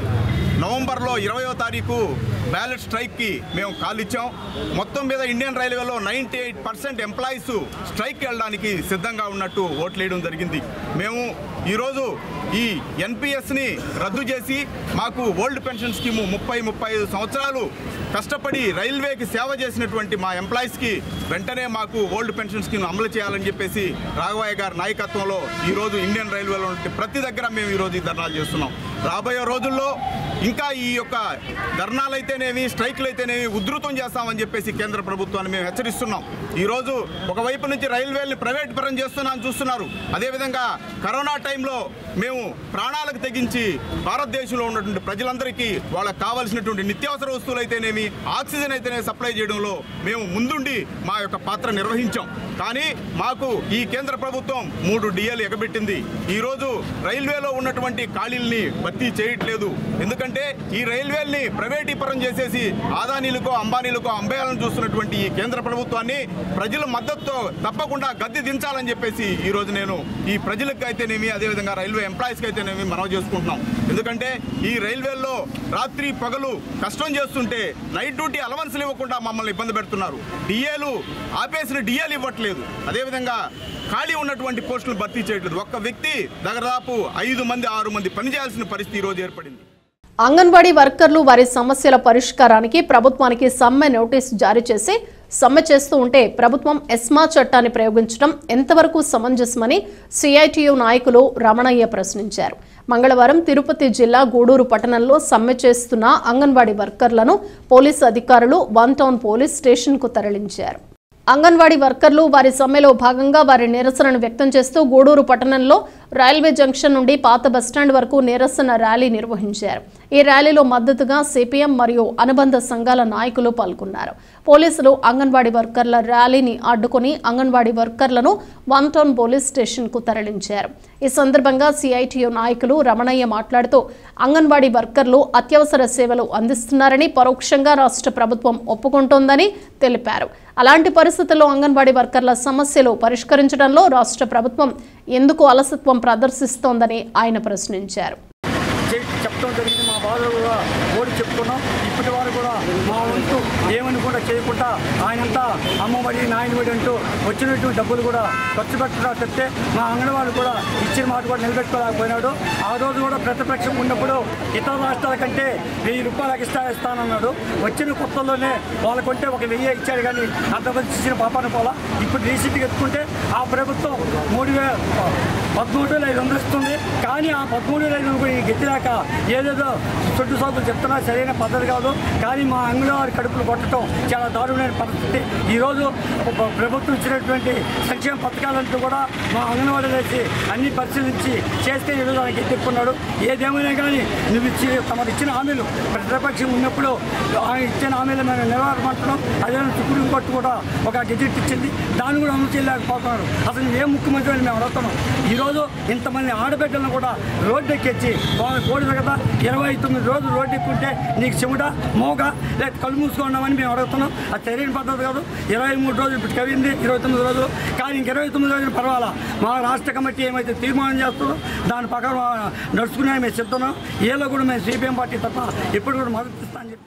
నవంబర్లో ఇరవయో తారీఖు బ్యాలెట్ స్ట్రైక్కి మేము కాల్ ఇచ్చాం మొత్తం మీద ఇండియన్ రైల్వేలో నైంటీ ఎయిట్ పర్సెంట్ ఎంప్లాయీస్ స్ట్రైక్కి వెళ్ళడానికి సిద్ధంగా ఉన్నట్టు ఓట్లేయడం జరిగింది మేము ఈరోజు ఈ ఎన్పిఎస్ని రద్దు చేసి మాకు ఓల్డ్ పెన్షన్ స్కీము ముప్పై ముప్పై ఐదు సంవత్సరాలు కష్టపడి రైల్వేకి సేవ చేసినటువంటి మా ఎంప్లాయీస్కి వెంటనే మాకు ఓల్డ్ పెన్షన్ స్కీమ్ అమలు చేయాలని చెప్పేసి రాఘవయ్య గారి నాయకత్వంలో ఈరోజు ఇండియన్ రైల్వేలో ఉంటే ప్రతి దగ్గర మేము ఈరోజు ఈ ధర్నాలు చేస్తున్నాం రాబోయే రోజుల్లో ఇంకా ఈ యొక్క ధర్నాలు అయితేనేమి స్ట్రైక్లు అయితేనేమి ఉధృతం చేస్తామని చెప్పేసి కేంద్ర ప్రభుత్వాన్ని మేము హెచ్చరిస్తున్నాం ఈరోజు ఒకవైపు నుంచి రైల్వేల్ని ప్రైవేట్ పరం చేస్తున్నామని చూస్తున్నారు అదేవిధంగా కరోనా టైంలో మేము ప్రాణాలకు తెగించి భారతదేశంలో ఉన్నటువంటి ప్రజలందరికీ వాళ్ళకి కావాల్సినటువంటి నిత్యావసర వస్తువులు అయితేనేమి ఆక్సిజన్ అయితేనే సప్లై చేయడంలో మేము ముందుండి మా యొక్క పాత్ర నిర్వహించాం కానీ మాకు ఈ కేంద్ర ప్రభుత్వం మూడు డిఎల్ ఎగబెట్టింది ఈరోజు రైల్వేలో ఉన్నటువంటి ఖాళీల్ని భర్తీ చేయట్లేదు ఎందుకంటే ఈ రైల్వేల్ని ప్రైవేటీకరణ చేసేసి ఆదానీలకో అంబానీలకో అంబేయాలని చూస్తున్నటువంటి ఈ కేంద్ర ప్రభుత్వాన్ని ప్రజల మద్దతుతో తప్పకుండా గద్దె దించాలని చెప్పేసి ఈ రోజు నేను ఈ ప్రజలకు అయితేనేమి అదేవిధంగా రైల్వే ఎంప్లాయీస్కి అయితేనేమి మనవి చేసుకుంటున్నాం ఎందుకంటే ఈ రైల్వేల్లో రాత్రి పగలు కష్టం చేస్తుంటే నైట్ డ్యూటీ అలవన్స్లు ఇవ్వకుండా మమ్మల్ని ఇబ్బంది పెడుతున్నారు డిఏలు ఆపేసిన డిఏలు ఇవ్వట్లేదు అదేవిధంగా ఖాళీ ఉన్నటువంటి పోస్టులు భర్తీ చేయట్లేదు ఒక్క వ్యక్తి దాదాపు ఐదు మంది ఆరు మంది పనిచేయాల్సిన పరిస్థితి ఈ రోజు ఏర్పడింది అంగన్వాడీ వర్కర్లు వారి సమస్యల పరిష్కారానికి ప్రభుత్వానికి సమ్మె నోటీసు జారీ చేసి సమ్మె చేస్తూ ఉంటే ప్రభుత్వం ఎస్మా చట్టాన్ని ప్రయోగించడం ఎంతవరకు సమంజసమని సిఐటియు నాయకులు రమణయ్య ప్రశ్నించారు మంగళవారం తిరుపతి జిల్లా గూడూరు పట్టణంలో సమ్మె చేస్తున్న అంగన్వాడీ వర్కర్లను పోలీసు అధికారులు వన్ టౌన్ పోలీస్ స్టేషన్కు తరలించారు అంగన్వాడీ వర్కర్లు వారి సమ్మెలో భాగంగా వారి నిరసనను వ్యక్తం చేస్తూ గూడూరు పట్టణంలో రైల్వే జంక్షన్ నుండి పాత బస్టాండ్ వరకు నిరసన ర్యాలీ నిర్వహించారు ఈ ర్యాలీలో మద్దతుగా సిపిఎం మరియు అనుబంధ సంఘాల నాయకులు పాల్గొన్నారు పోలీసులు అంగన్వాడీ వర్కర్ల ర్యాలీని అడ్డుకుని అంగన్వాడీ వర్కర్లను వన్ టౌన్ పోలీస్ స్టేషన్కు తరలించారు ఈ సందర్భంగా సిఐటియు నాయకులు రమణయ్య మాట్లాడుతూ అంగన్వాడీ వర్కర్లు అత్యవసర సేవలు అందిస్తున్నారని పరోక్షంగా రాష్ట్ర ప్రభుత్వం ఒప్పుకుంటోందని తెలిపారు అలాంటి పరిస్థితుల్లో అంగన్వాడీ వర్కర్ల సమస్యలు పరిష్కరించడంలో రాష్ట్ర ప్రభుత్వం ఎందుకు అలసత్వం ప్రదర్శిస్తోందని ఆయన ప్రశ్నించారు చె- చెప్పడం జరిగింది మా బాధలు కూడా ఓడి చెప్పుకున్నాం ఇప్పటి వారు కూడా మా వంతు ఏమని కూడా చేయకుండా ఆయనంతా అమ్మఒడి నాయనబడి అంటూ వచ్చినట్టు డబ్బులు కూడా ఖర్చు పెట్టడం చెప్తే మా అంగన్వాడు కూడా ఇచ్చిన మాట కూడా నిలబెట్టుకోలేకపోయినాడు ఆ రోజు కూడా ప్రతిపక్షం ఉన్నప్పుడు ఇతర రాష్ట్రాల కంటే వెయ్యి రూపాయలకు ఇస్తా ఇస్తానన్నాడు వచ్చిన కొత్తలోనే వాళ్ళకుంటే ఒక వెయ్యి ఇచ్చాడు కానీ అంతమంది ఇచ్చిన పాపాన పోలా ఇప్పుడు రీసెంట్గా ఎత్తుకుంటే ఆ ప్రభుత్వం మూడు వే పదమూడు వేల ఐదు వందలు ఇస్తుంది కానీ ఆ పదమూడు వేల ఐదు వందలు గెత్తిరాక ఏదేదో చుట్టు సాగులు చెప్తున్నా సరైన పద్ధతి కాదు కానీ మా అంగన్వాడి కడుపులు కొట్టడం చాలా దారుణమైన పరిస్థితి ఈరోజు ప్ర- ప్రభుత్వం ఇచ్చినటువంటి సంక్షేమ పథకాలంటూ కూడా మా అంగన్వాడీ వేసి అన్ని పరిశీలించి చేస్తే ఈరోజు ఆయన గెత్తిక్కున్నాడు ఏదేమైనా కానీ నువ్వు ఇచ్చి తమకు ఇచ్చిన హామీలు ప్రతిపక్షం ఉన్నప్పుడు ఆయన ఇచ్చిన హామీలు మేము నిలబడమంటున్నాం అదే సుప్రీంకోర్టు కూడా ఒక గెజెట్ ఇచ్చింది దాన్ని కూడా అమలు చేయలేకపోతున్నారు అసలు ఏ ముఖ్యమంత్రి అని మేము అడుగుతున్నాం ఈరోజు ఇంతమంది ఆడబిడ్డలను కూడా రోడ్డు ఎక్కించి వాళ్ళ కోడి కదా ఇరవై తొమ్మిది రోజులు రోడ్డు ఎక్కుంటే నీకు చెముట మోగ లేదా కళ్ళు మూసుకున్నామని మేము అడుగుతున్నాం అది సరైన పద్ధతి కాదు ఇరవై మూడు రోజులు ఇప్పుడు కవింది ఇరవై తొమ్మిది రోజులు కానీ ఇంక ఇరవై తొమ్మిది రోజులు పర్వాలా మా రాష్ట్ర కమిటీ ఏమైతే తీర్మానం చేస్తుందో దాని ప్రకారం నడుచుకునే మేము చెప్తున్నాం ఏలో కూడా మేము సిపిఎం పార్టీ తప్ప ఎప్పుడు కూడా మద్దతు ఇస్తామని చెప్పి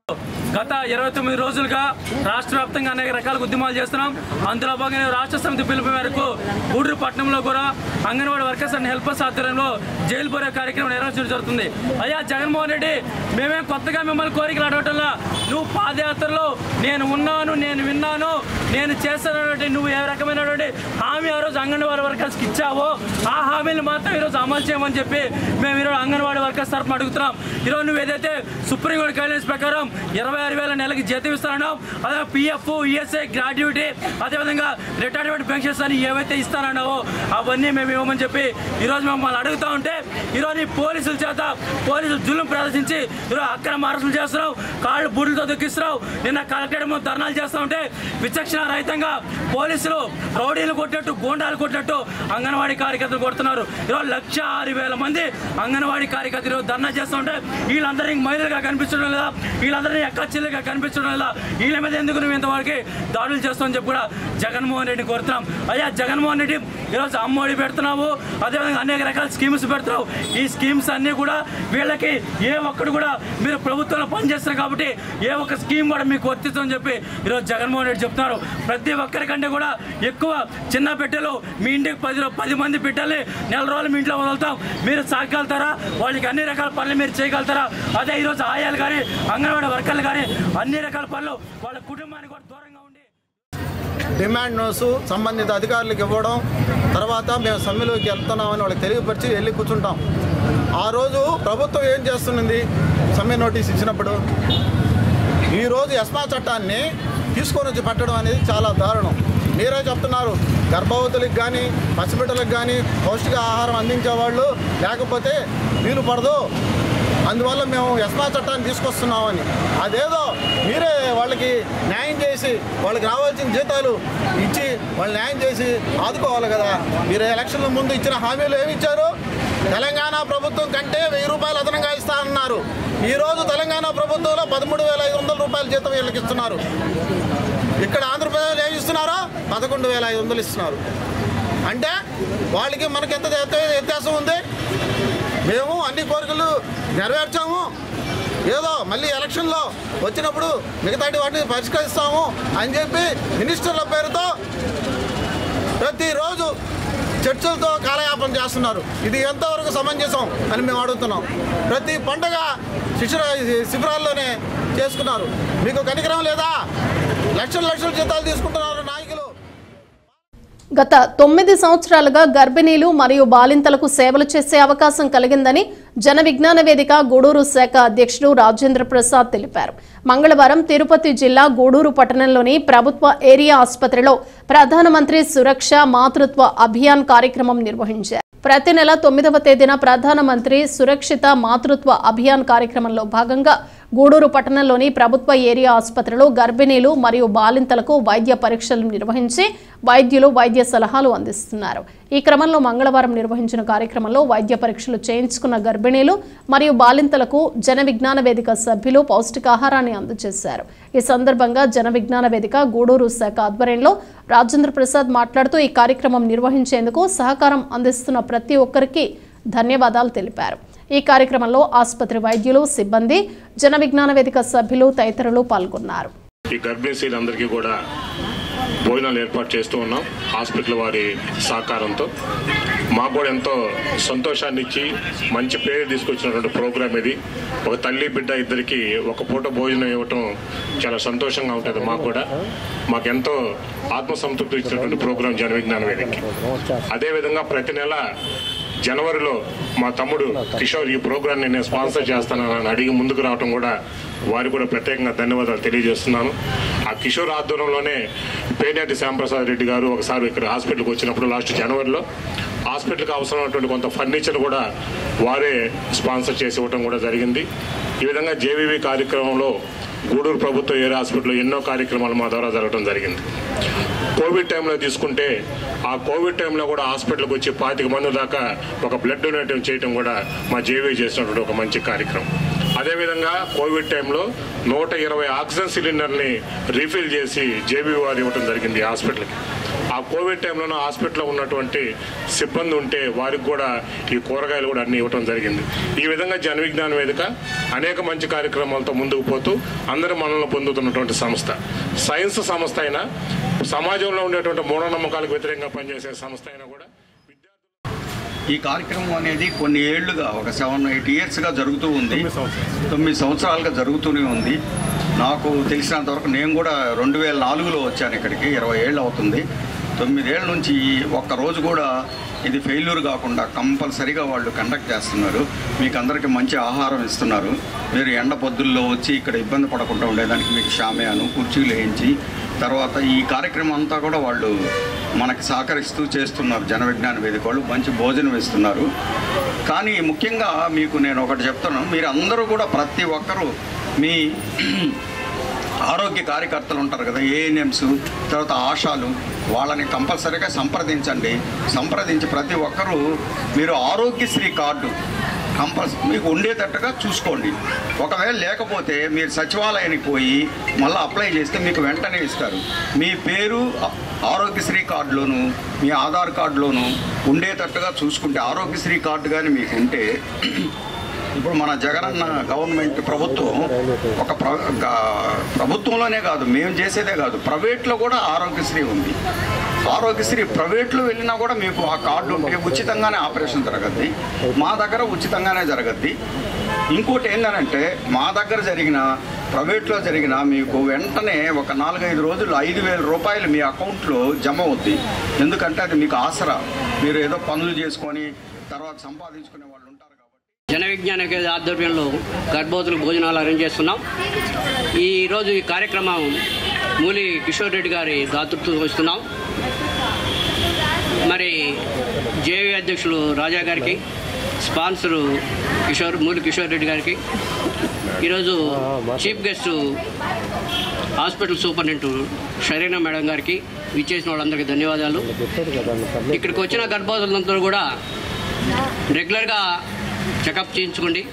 గత ఇరవై తొమ్మిది రోజులుగా రాష్ట్ర వ్యాప్తంగా అనేక రకాల ఉద్యమాలు చేస్తున్నాం అందులో భాగంగా రాష్ట్ర సమితి పిలుపు మేరకు గూడూరు పట్టణంలో కూడా అంగన్వాడీ వర్కర్స్ అండ్ హెల్పర్స్ ఆధ్వర్యంలో జైలు బోరే కార్యక్రమం నిర్వహించడం జరుగుతుంది అయ్యా జగన్మోహన్ రెడ్డి మేమేం కొత్తగా మిమ్మల్ని కోరికలు అడగటంలా నువ్వు పాదయాత్రలో నేను ఉన్నాను నేను విన్నాను నేను చేస్తానటువంటి నువ్వు ఏ రకమైనటువంటి హామీ ఆ రోజు అంగన్వాడీ వర్కర్స్కి ఇచ్చావో ఆ హామీలు మాత్రం ఈరోజు అమలు చేయమని చెప్పి మేము ఈరోజు అంగన్వాడీ వర్కర్స్ తరఫున అడుగుతున్నాం ఈరోజు నువ్వు ఏదైతే సుప్రీంకోర్టు గైడ్లైన్స్ ప్రకారం ఇరవై ఆరు వేల నెలకి జీతం ఇస్తానన్నావు అదే పిఎఫ్ ఈఎస్ఐ గ్రాడ్యుయేటీ అదేవిధంగా రిటైర్మెంట్ పెన్షన్స్ అని ఏవైతే ఇస్తానన్నావో అవన్నీ మేము ఇవ్వమని చెప్పి ఈరోజు మమ్మల్ని అడుగుతా ఉంటే ఈరోజు ఈ పోలీసుల చేత పోలీసులు జులుం ప్రదర్శించి ఈరోజు అక్రమ అరెస్టులు చేస్తున్నావు కాళ్ళు బుడ్లతో దొక్కిస్తున్నావు నిన్న కలెక్టరేట్ ముందు ధర్నాలు చేస్తూ ఉంటే విచక్షణ రహితంగా పోలీసులు రౌడీలు కొట్టినట్టు గోండాలు కొట్టినట్టు అంగన్వాడీ కార్యకర్తలు కొడుతున్నారు ఈరోజు లక్ష ఆరు వేల మంది అంగన్వాడీ కార్యకర్తలు ఈరోజు ధర్నా చేస్తూ ఉంటే వీళ్ళందరినీ మహిళలుగా కనిపించడం లేదా వీళ్ళందరినీ ఎక్కచ్చిల్లుగా కనిపించడం లేదా వీళ్ళ మీద ఎందుకు నువ్వు ఇంతవరకు దాడులు చేస్తామని చెప్పి కూడా జగన్మోహన్ రెడ్డిని కోరుతున్నాం అయ్యా జగన్మోహన్ రెడ్డి ఈరోజు అమ్మఒడి పెడుతున్నావు అదేవిధంగా అనేక రకాల స్కీమ్స్ పెడుతున్నావు ఈ స్కీమ్స్ అన్నీ కూడా వీళ్ళకి ఏ ఒక్కడు కూడా మీరు ప్రభుత్వంలో పనిచేస్తున్నారు కాబట్టి ఏ ఒక్క స్కీమ్ కూడా మీకు వర్తిస్తుందని చెప్పి ఈరోజు జగన్మోహన్ రెడ్డి చెప్తున్నారు ప్రతి ఒక్కరికంటే కూడా ఎక్కువ చిన్న పెట్టెలు మీ ఇంటికి పది రూ- పది మంది పెట్టాలి నెల రోజులు మీ ఇంట్లో వదులుతాం మీరు సాగలుగుతారా వాళ్ళకి అన్ని రకాల పనులు మీరు చేయగలుగుతారా అదే ఈరోజు ఆయాలు కానీ అంగన్వాడీ వర్కర్లు కానీ అన్ని రకాల పనులు వాళ్ళ కుటుంబానికి కూడా దూరంగా ఉండి డిమాండ్ నోట్స్ సంబంధిత అధికారులకు ఇవ్వడం తర్వాత మేము సమ్మెలోకి వెళ్తున్నామని వాళ్ళకి తెలియపరిచి వెళ్ళి కూర్చుంటాం ఆ రోజు ప్రభుత్వం ఏం చేస్తున్నది సమ్మె నోటీస్ ఇచ్చినప్పుడు ఈరోజు ఎస్మా చట్టాన్ని తీసుకొని వచ్చి పెట్టడం అనేది చాలా దారుణం మీరే చెప్తున్నారు గర్భవతులకు కానీ పసిబిడ్డలకు కానీ పౌష్టిక ఆహారం అందించే వాళ్ళు లేకపోతే వీలు పడదు అందువల్ల మేము ఎస్మా చట్టాన్ని తీసుకొస్తున్నామని అదేదో మీరే వాళ్ళకి న్యాయం చేసి వాళ్ళకి రావాల్సిన జీతాలు ఇచ్చి వాళ్ళు న్యాయం చేసి ఆదుకోవాలి కదా మీరు ఎలక్షన్ల ముందు ఇచ్చిన హామీలు ఏమి ఇచ్చారు తెలంగాణ ప్రభుత్వం కంటే వెయ్యి రూపాయలు అదనంగా ఇస్తానన్నారు ఈరోజు తెలంగాణ ప్రభుత్వంలో పదమూడు వేల ఐదు వందల రూపాయల జీతం వీళ్ళకి ఇస్తున్నారు ఇక్కడ ఆంధ్రప్రదేశ్లో ఏమి ఇస్తున్నారో పదకొండు వేల ఐదు వందలు ఇస్తున్నారు అంటే వాళ్ళకి మనకి ఎంత వ్యత్య- వ్యత్యాసం ఉంది మేము అన్ని కోరికలు నెరవేర్చాము ఏదో మళ్ళీ ఎలక్షన్లో వచ్చినప్పుడు మిగతాటి వాటిని పరిష్కరిస్తాము అని చెప్పి మినిస్టర్ల పేరుతో ప్రతిరోజు చర్చలతో కాలయాపన చేస్తున్నారు ఇది ఎంతవరకు సమంజసం అని మేము అడుగుతున్నాం ప్రతి పండగ శిశిర శిబిరాల్లోనే చేసుకున్నారు మీకు కనికరం లేదా లక్షల లక్షల జీతాలు తీసుకుంటున్నారు నాయకులు గత తొమ్మిది సంవత్సరాలుగా గర్భిణీలు మరియు బాలింతలకు సేవలు చేసే అవకాశం కలిగిందని జన విజ్ఞాన వేదిక గూడూరు శాఖ అధ్యక్షుడు రాజేంద్ర ప్రసాద్ తెలిపారు మంగళవారం తిరుపతి జిల్లా గూడూరు పట్టణంలోని ప్రభుత్వ ఏరియా ఆసుపత్రిలో ప్రధానమంత్రి సురక్ష మాతృత్వ అభియాన్ కార్యక్రమం నిర్వహించారు ప్రతి నెల తొమ్మిదవ తేదీన ప్రధానమంత్రి సురక్షిత మాతృత్వ అభియాన్ కార్యక్రమంలో భాగంగా గూడూరు పట్టణంలోని ప్రభుత్వ ఏరియా ఆసుపత్రిలో గర్భిణీలు మరియు బాలింతలకు వైద్య పరీక్షలు నిర్వహించి వైద్యులు వైద్య సలహాలు అందిస్తున్నారు ఈ క్రమంలో మంగళవారం నిర్వహించిన కార్యక్రమంలో వైద్య పరీక్షలు చేయించుకున్న గర్భిణీలు మరియు బాలింతలకు జన విజ్ఞాన వేదిక సభ్యులు పౌష్టికాహారాన్ని అందజేశారు ఈ సందర్భంగా జన విజ్ఞాన వేదిక గూడూరు శాఖ ఆధ్వర్యంలో రాజేంద్ర ప్రసాద్ మాట్లాడుతూ ఈ కార్యక్రమం నిర్వహించేందుకు సహకారం అందిస్తున్న ప్రతి ఒక్కరికి ధన్యవాదాలు తెలిపారు ఈ కార్యక్రమంలో ఆసుపత్రి వైద్యులు సిబ్బంది జన విజ్ఞాన వేదిక సభ్యులు తదితరులు పాల్గొన్నారు ఈ గర్భిణీ స్త్రీలందరికీ కూడా భోజనాలు ఏర్పాటు చేస్తూ ఉన్నాం హాస్పిటల్ వారి సహకారంతో మాకు కూడా ఎంతో సంతోషాన్ని ఇచ్చి మంచి పేరు తీసుకొచ్చినటువంటి ప్రోగ్రామ్ ఇది ఒక తల్లి బిడ్డ ఇద్దరికి ఒక పూట భోజనం ఇవ్వటం చాలా సంతోషంగా ఉంటుంది మాకు కూడా మాకు ఎంతో ఆత్మసంతృప్తి ఇచ్చినటువంటి ప్రోగ్రాం జన విజ్ఞాన వేదికకి అదేవిధంగా ప్రతి నెల జనవరిలో మా తమ్ముడు కిషోర్ ఈ ప్రోగ్రాన్ని నేను స్పాన్సర్ చేస్తానని అడిగి ముందుకు రావడం కూడా వారికి కూడా ప్రత్యేకంగా ధన్యవాదాలు తెలియజేస్తున్నాను ఆ కిషోర్ ఆధ్వర్యంలోనే పేనేటి శ్యాంప్రసాద్ రెడ్డి గారు ఒకసారి ఇక్కడ హాస్పిటల్కి వచ్చినప్పుడు లాస్ట్ జనవరిలో హాస్పిటల్కి అవసరమైనటువంటి కొంత ఫర్నిచర్ కూడా వారే స్పాన్సర్ చేసి ఇవ్వడం కూడా జరిగింది ఈ విధంగా జేవీవి కార్యక్రమంలో గూడూరు ప్రభుత్వ ఏరియా హాస్పిటల్లో ఎన్నో కార్యక్రమాలు మా ద్వారా జరగడం జరిగింది కోవిడ్ టైంలో తీసుకుంటే ఆ కోవిడ్ టైంలో కూడా హాస్పిటల్కి వచ్చి పాతిక మంది దాకా ఒక బ్లడ్ డొనేట్ చేయడం కూడా మా జేవీ చేసినటువంటి ఒక మంచి కార్యక్రమం అదేవిధంగా కోవిడ్ టైంలో నూట ఇరవై ఆక్సిజన్ సిలిండర్ని రీఫిల్ చేసి జేబీ వారు ఇవ్వడం జరిగింది ఈ హాస్పిటల్కి ఆ కోవిడ్ టైంలోనూ హాస్పిటల్లో ఉన్నటువంటి సిబ్బంది ఉంటే వారికి కూడా ఈ కూరగాయలు కూడా అన్ని ఇవ్వటం జరిగింది ఈ విధంగా జన విజ్ఞాన వేదిక అనేక మంచి కార్యక్రమాలతో ముందుకు పోతూ అందరి మనల్ని పొందుతున్నటువంటి సంస్థ సైన్స్ సంస్థ అయినా సమాజంలో ఉండేటువంటి మూఢనమ్మకాలకు వ్యతిరేకంగా పనిచేసే సంస్థ అయినా కూడా ఈ కార్యక్రమం అనేది కొన్ని ఏళ్లుగా ఒక సెవెన్ ఎయిట్ ఇయర్స్గా జరుగుతూ ఉంది తొమ్మిది సంవత్సరాలుగా జరుగుతూనే ఉంది నాకు తెలిసినంత వరకు నేను కూడా రెండు వేల నాలుగులో వచ్చాను ఇక్కడికి ఇరవై ఏళ్ళు అవుతుంది తొమ్మిదేళ్ళ నుంచి ఒక్క రోజు కూడా ఇది ఫెయిల్యూర్ కాకుండా కంపల్సరీగా వాళ్ళు కండక్ట్ చేస్తున్నారు మీకు అందరికీ మంచి ఆహారం ఇస్తున్నారు మీరు ఎండ పొద్దుల్లో వచ్చి ఇక్కడ ఇబ్బంది పడకుండా ఉండేదానికి మీకు షామయాను కుర్చీలు వేయించి తర్వాత ఈ కార్యక్రమం అంతా కూడా వాళ్ళు మనకి సహకరిస్తూ చేస్తున్నారు జన విజ్ఞాన వేదిక వాళ్ళు మంచి భోజనం ఇస్తున్నారు కానీ ముఖ్యంగా మీకు నేను ఒకటి చెప్తున్నాను మీరు అందరూ కూడా ప్రతి ఒక్కరూ మీ ఆరోగ్య కార్యకర్తలు ఉంటారు కదా ఏఎన్ఎంస్ తర్వాత ఆశాలు వాళ్ళని కంపల్సరీగా సంప్రదించండి సంప్రదించి ప్రతి ఒక్కరూ మీరు ఆరోగ్యశ్రీ కార్డు కంపల్సరీ మీకు ఉండేటట్టుగా చూసుకోండి ఒకవేళ లేకపోతే మీరు సచివాలయానికి పోయి మళ్ళీ అప్లై చేస్తే మీకు వెంటనే ఇస్తారు మీ పేరు ఆ- ఆరోగ్యశ్రీ కార్డులోను మీ ఆధార్ కార్డులోను ఉండేటట్టుగా చూసుకుంటే ఆరోగ్యశ్రీ కార్డు కానీ మీకు ఉంటే ఇప్పుడు మన జగనన్న గవర్నమెంట్ ప్రభుత్వం ఒక ప్ర గా- ప్రభుత్వంలోనే కాదు మేము చేసేదే కాదు ప్రైవేట్లో కూడా ఆరోగ్యశ్రీ ఉంది ఆరోగ్యశ్రీ ప్రైవేట్లో వెళ్ళినా కూడా మీకు ఆ కార్డు ఉంటే ఉచితంగానే ఆపరేషన్ జరగద్ది మా దగ్గర ఉచితంగానే జరగద్ది ఇంకోటి ఏంటంటే మా దగ్గర జరిగిన ప్రైవేట్లో జరిగిన మీకు వెంటనే ఒక నాలుగైదు రోజులు ఐదు వేల రూపాయలు మీ అకౌంట్లో జమ అవుద్ది ఎందుకంటే అది మీకు ఆసరా మీరు ఏదో పనులు చేసుకొని తర్వాత సంపాదించుకునే వాళ్ళు ఉంటారు జన విజ్ఞాన కేంద్ర ఆధ్వర్యంలో గర్భవతులకు భోజనాలు అరేంజ్ చేస్తున్నాం ఈరోజు ఈ కార్యక్రమం మూలి కిషోర్ రెడ్డి గారి దాతృత్వం వస్తున్నాం మరి జేవీ అధ్యక్షులు రాజా గారికి స్పాన్సరు కిషోర్ మూలి కిషోర్ రెడ్డి గారికి ఈరోజు chief guest hospital superintendent Sharina madam గారికి విచ్చేసిన వాళ్ళందరికీ ధన్యవాదాలు ఇక్కడికి వచ్చిన గర్భవతులందరూ కూడా రెగ్యులర్గా చెకప్ చేయించుకోండి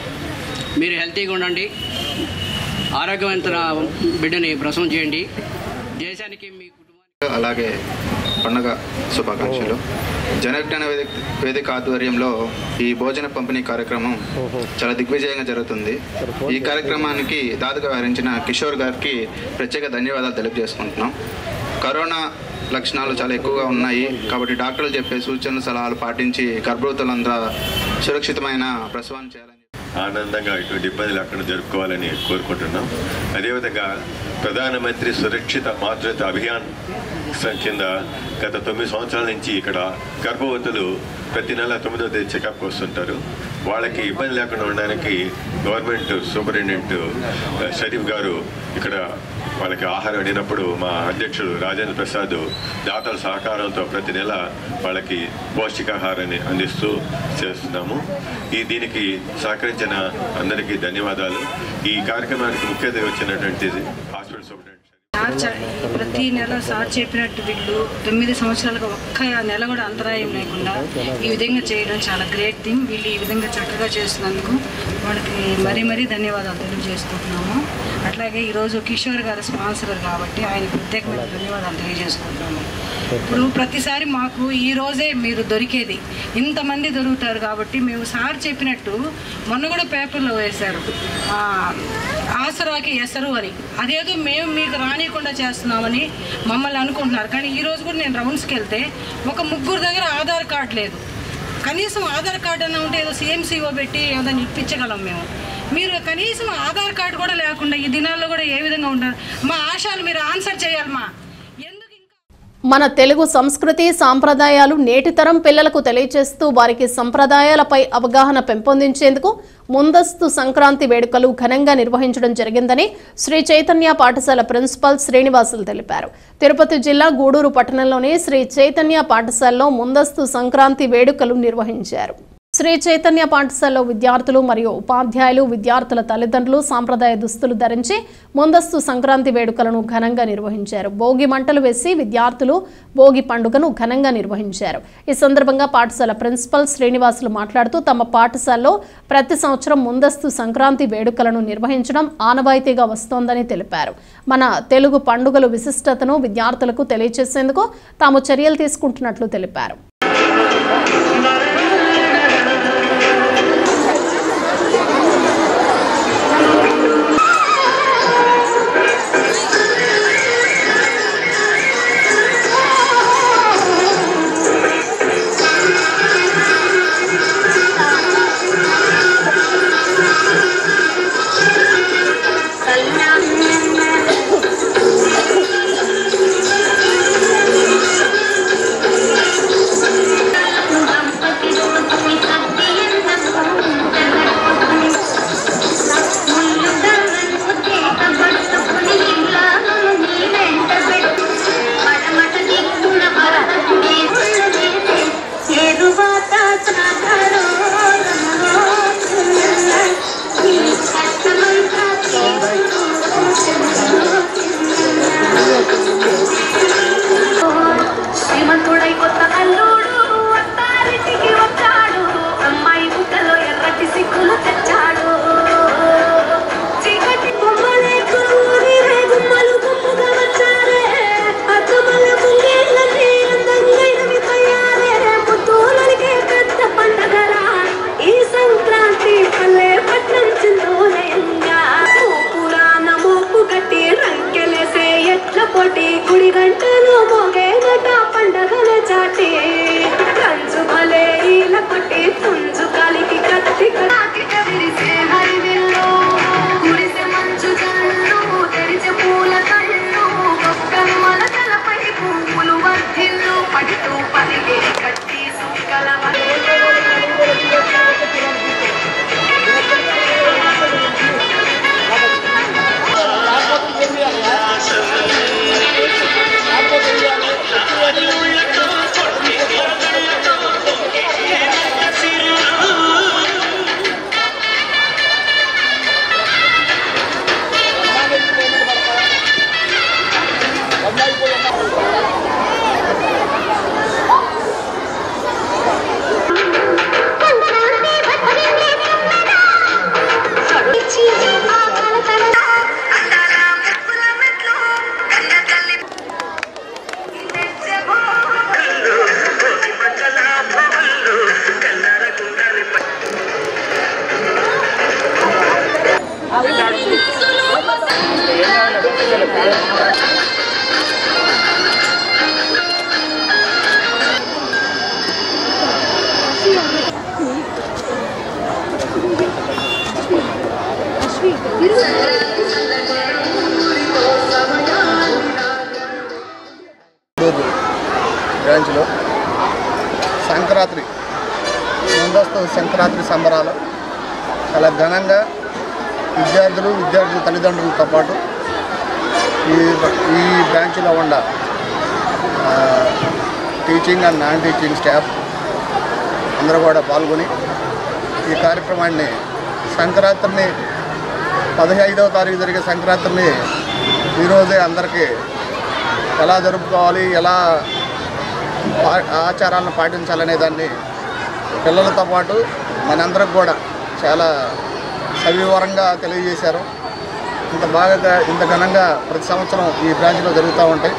మీరు హెల్తీగా ఉండండి ఆరోగ్యవంతమైన బిడ్డని ప్రసవం చేయండి దేశానికి మీ అలాగే పండగ శుభాకాంక్షలు జనవిజ్ఞాన వేదిక వేదిక ఆధ్వర్యంలో ఈ భోజన పంపిణీ కార్యక్రమం చాలా దిగ్విజయంగా జరుగుతుంది ఈ కార్యక్రమానికి దాదాగా వ్యవహరించిన కిషోర్ గారికి ప్రత్యేక ధన్యవాదాలు తెలియజేసుకుంటున్నాం కరోనా లక్షణాలు చాలా ఎక్కువగా ఉన్నాయి కాబట్టి డాక్టర్లు చెప్పే సూచనలు సలహాలు పాటించి గర్భవతులంతా సురక్షితమైన ప్రసవాన్ని చేయాలని ఆనందంగా ఇటువంటి ఇబ్బంది లేకుండా జరుపుకోవాలని కోరుకుంటున్నాం అదేవిధంగా ప్రధానమంత్రి సురక్షిత మాతృత్వ అభియాన్ స- కింద గత తొమ్మిది సంవత్సరాల నుంచి ఇక్కడ గర్భవతులు ప్రతి నెల తొమ్మిదవ తేదీ చెకప్ వస్తుంటారు వాళ్ళకి ఇబ్బంది లేకుండా ఉండడానికి గవర్నమెంట్ సూపరింటెండెంట్ ఆ, షరీఫ్ గారు ఇక్కడ వాళ్ళకి ఆహారం అడిగినప్పుడు మా అధ్యక్షుడు రాజేంద్ర ప్రసాద్ దాతల సహకారంతో ప్రతి నెల వాళ్ళకి పౌష్టికాహారాన్ని అందిస్తూ చేస్తున్నాము ఈ దీనికి సహకరించిన అందరికీ ధన్యవాదాలు ఈ కార్యక్రమానికి ముఖ్య అతిథి వచ్చినటువంటి హాస్పిటల్ సూపరింటెండెంట్ సార్ చ- ప్రతి నెల సార్ చెప్పినట్టు వీళ్ళు తొమ్మిది సంవత్సరాలుగా ఒక్క నెల కూడా అంతరాయం లేకుండా ఈ విధంగా చేయడం చాలా గ్రేట్ థింగ్ వీళ్ళు ఈ విధంగా చక్కగా చేసినందుకు వాళ్ళకి మరీ మరీ ధన్యవాదాలు తెలియజేసుకుంటున్నాము అట్లాగే ఈరోజు కిషోర్ గారు స్పాన్సర్ కాబట్టి ఆయన ప్రత్యేకమైన ధన్యవాదాలు తెలియజేసుకుంటున్నాము ఇప్పుడు ప్రతిసారి మాకు ఈ రోజే మీరు దొరికేది ఇంతమంది దొరుకుతారు కాబట్టి మేము సార్ చెప్పినట్టు మొన్న కూడా పేపర్లో వేశారు ఆ, ఆసరాకి ఎసరు అని అదేదో మేము మీకు రానియకుండా చేస్తున్నామని మమ్మల్ని అనుకుంటున్నారు కానీ ఈ రోజు కూడా నేను రౌండ్స్కి వెళ్తే ఒక ముగ్గురు దగ్గర ఆధార్ కార్డు లేదు కనీసం ఆధార్ కార్డు అన్న ఉంటే ఏదో సిఎంసీఓ పెట్టి ఏదైనా ఇప్పించగలం మేము మీరు కనీసం ఆధార్ కార్డు కూడా లేకుండా ఈ దినాల్లో కూడా ఏ విధంగా ఉంటారు మా ఆశలు మీరు ఆన్సర్ చేయాలి మా మన తెలుగు సంస్కృతి సాంప్రదాయాలు నేటి తరం పిల్లలకు తెలియజేస్తూ వారికి సంప్రదాయాలపై అవగాహన పెంపొందించేందుకు ముందస్తు సంక్రాంతి వేడుకలు ఘనంగా నిర్వహించడం జరిగిందని శ్రీ చైతన్య పాఠశాల ప్రిన్సిపాల్ శ్రీనివాసులు తెలిపారు తిరుపతి జిల్లా గూడూరు పట్టణంలోని శ్రీ చైతన్య పాఠశాలలో ముందస్తు సంక్రాంతి వేడుకలు నిర్వహించారు శ్రీ చైతన్య పాఠశాలలో విద్యార్థులు మరియు ఉపాధ్యాయులు విద్యార్థుల తల్లిదండ్రులు సాంప్రదాయ దుస్తులు ధరించి ముందస్తు సంక్రాంతి వేడుకలను ఘనంగా నిర్వహించారు భోగి మంటలు వేసి విద్యార్థులు భోగి పండుగను ఘనంగా నిర్వహించారు ఈ సందర్భంగా పాఠశాల ప్రిన్సిపల్ శ్రీనివాసులు మాట్లాడుతూ తమ పాఠశాలలో ప్రతి సంవత్సరం ముందస్తు సంక్రాంతి వేడుకలను నిర్వహించడం ఆనవాయితీగా వస్తోందని తెలిపారు మన తెలుగు పండుగలు విశిష్టతను విద్యార్థులకు తెలియజేసేందుకు తాము చర్యలు తీసుకుంటున్నట్లు తెలిపారు శ్రీమంతుడై కొత్త అల్లుడు అత్తారింటికి వచ్చాడు అమ్మాయి బుట్టలో ఎర్రటి సిక్కులు తెచ్చాడు చీకటి బొమ్మలే కురువుని రేగుమ్మలు గుమ్ముగా వచ్చారే అత్తమల ముంగేళ్ళని అందంగైనవి తయారే పుత్తూలకే పెద్ద పండగరా ఈ సంక్రాంతి పల్లె పట్నం చిందోలయంగా పురాణ మోపు కట్టి రంకెలేసే ఎట్ల పొట్టి గుడి గంటలు మోగేదట పండగల చాటి కంచు భలే ఈల కొట్టి పుంజు కాలికి కత్తి కాకిట విరిసే హరివిల్లు కురిసే మంచు జల్లు తెరిచే పూల కళ్ళు గొప్పమ్మల తలపై పువ్వులు వర్ధిల్లు పడుతూ పలిగే కట్టి సుక్కల రోజు బ్రాంచ్లో సంక్రాంతి ముందస్తు సంక్రాంతి సంబరాలు చాలా ఘనంగా విద్యార్థులు విద్యార్థుల తల్లిదండ్రులతో పాటు ఈ ఈ బ్రాంచ్లో ఉన్న ఆ, teaching and non teaching staff అందరూ కూడా పాల్గొని ఈ కార్యక్రమాన్ని సంక్రాంతిని పదిహైదవ తారీఖు జరిగే సంక్రాంతిని ఈరోజే అందరికీ ఎలా జరుపుకోవాలి ఎలా పా- ఆచారాలను పాటించాలనే దాన్ని పిల్లలతో పాటు మనందరికి కూడా చాలా సవివరంగా తెలియజేశారు ఇంత బాగా ఇంత ఘనంగా ప్రతి సంవత్సరం ఈ బ్రాంచ్లో జరుగుతూ ఉంటాయి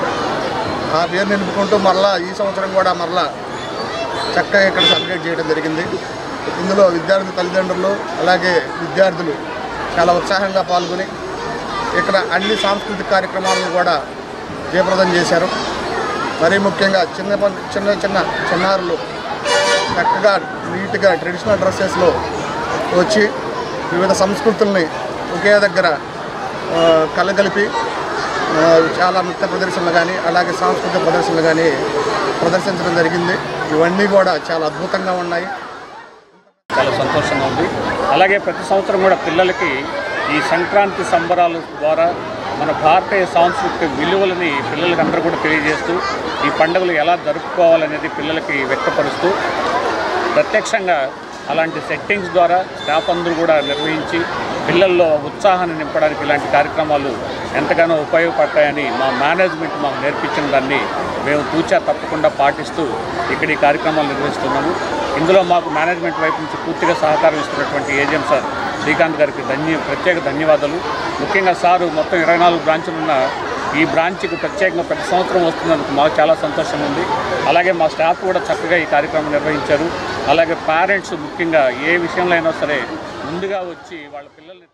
ఆ పేరు నిలుపుకుంటూ మరలా ఈ సంవత్సరం కూడా మరలా చక్కగా ఇక్కడ సెలబ్రేట్ చేయడం జరిగింది ఇందులో విద్యార్థి తల్లిదండ్రులు అలాగే విద్యార్థులు చాలా ఉత్సాహంగా పాల్గొని ఇక్కడ అన్ని సాంస్కృతిక కార్యక్రమాలను కూడా జయప్రదం చేశారు మరీ ముఖ్యంగా చిన్న పన్- చిన్న చిన్న చిన్నారులు చక్కగా నీట్గా ట్రెడిషనల్ డ్రెస్సెస్లో వచ్చి వివిధ సంస్కృతుల్ని ఒకే దగ్గర ఆ, కలగలిపి ఆ, చాలా నృత్య ప్రదర్శనలు కానీ అలాగే సాంస్కృతిక ప్రదర్శనలు కానీ ప్రదర్శించడం జరిగింది ఇవన్నీ కూడా చాలా అద్భుతంగా ఉన్నాయి చాలా సంతోషంగా ఉంది అలాగే ప్రతి సంవత్సరం కూడా పిల్లలకి ఈ సంక్రాంతి సంబరాల ద్వారా మన భారతీయ సాంస్కృతిక విలువలని పిల్లలకి అందరూ కూడా తెలియజేస్తూ ఈ పండుగలు ఎలా జరుపుకోవాలనేది పిల్లలకి వ్యక్తపరుస్తూ ప్రత్యక్షంగా అలాంటి సెట్టింగ్స్ ద్వారా స్టాఫ్ అందరూ కూడా నిర్వహించి పిల్లల్లో ఉత్సాహాన్ని నింపడానికి ఇలాంటి కార్యక్రమాలు ఎంతగానో ఉపయోగపడతాయని మా మేనేజ్మెంట్ మాకు నేర్పించిన దాన్ని మేము తూచా తప్పకుండా పాటిస్తూ ఇక్కడ ఈ కార్యక్రమాలు నిర్వహిస్తున్నాము ఇందులో మాకు మేనేజ్మెంట్ వైపు నుంచి పూర్తిగా సహకారం ఇస్తున్నటువంటి ఏజెం సార్ శ్రీకాంత్ గారికి ధన్య ప్రత్యేక ధన్యవాదాలు ముఖ్యంగా సారు మొత్తం ఇరవై నాలుగు బ్రాంచులు ఉన్న ఈ బ్రాంచ్కి ప్రత్యేకంగా ప్రతి సంవత్సరం వస్తున్నందుకు మాకు చాలా సంతోషం ఉంది అలాగే మా స్టాఫ్ కూడా చక్కగా ఈ కార్యక్రమం నిర్వహించారు అలాగే పేరెంట్స్ ముఖ్యంగా ఏ విషయంలో అయినా సరే ముందుగా వచ్చి వాళ్ళ పిల్లల్ని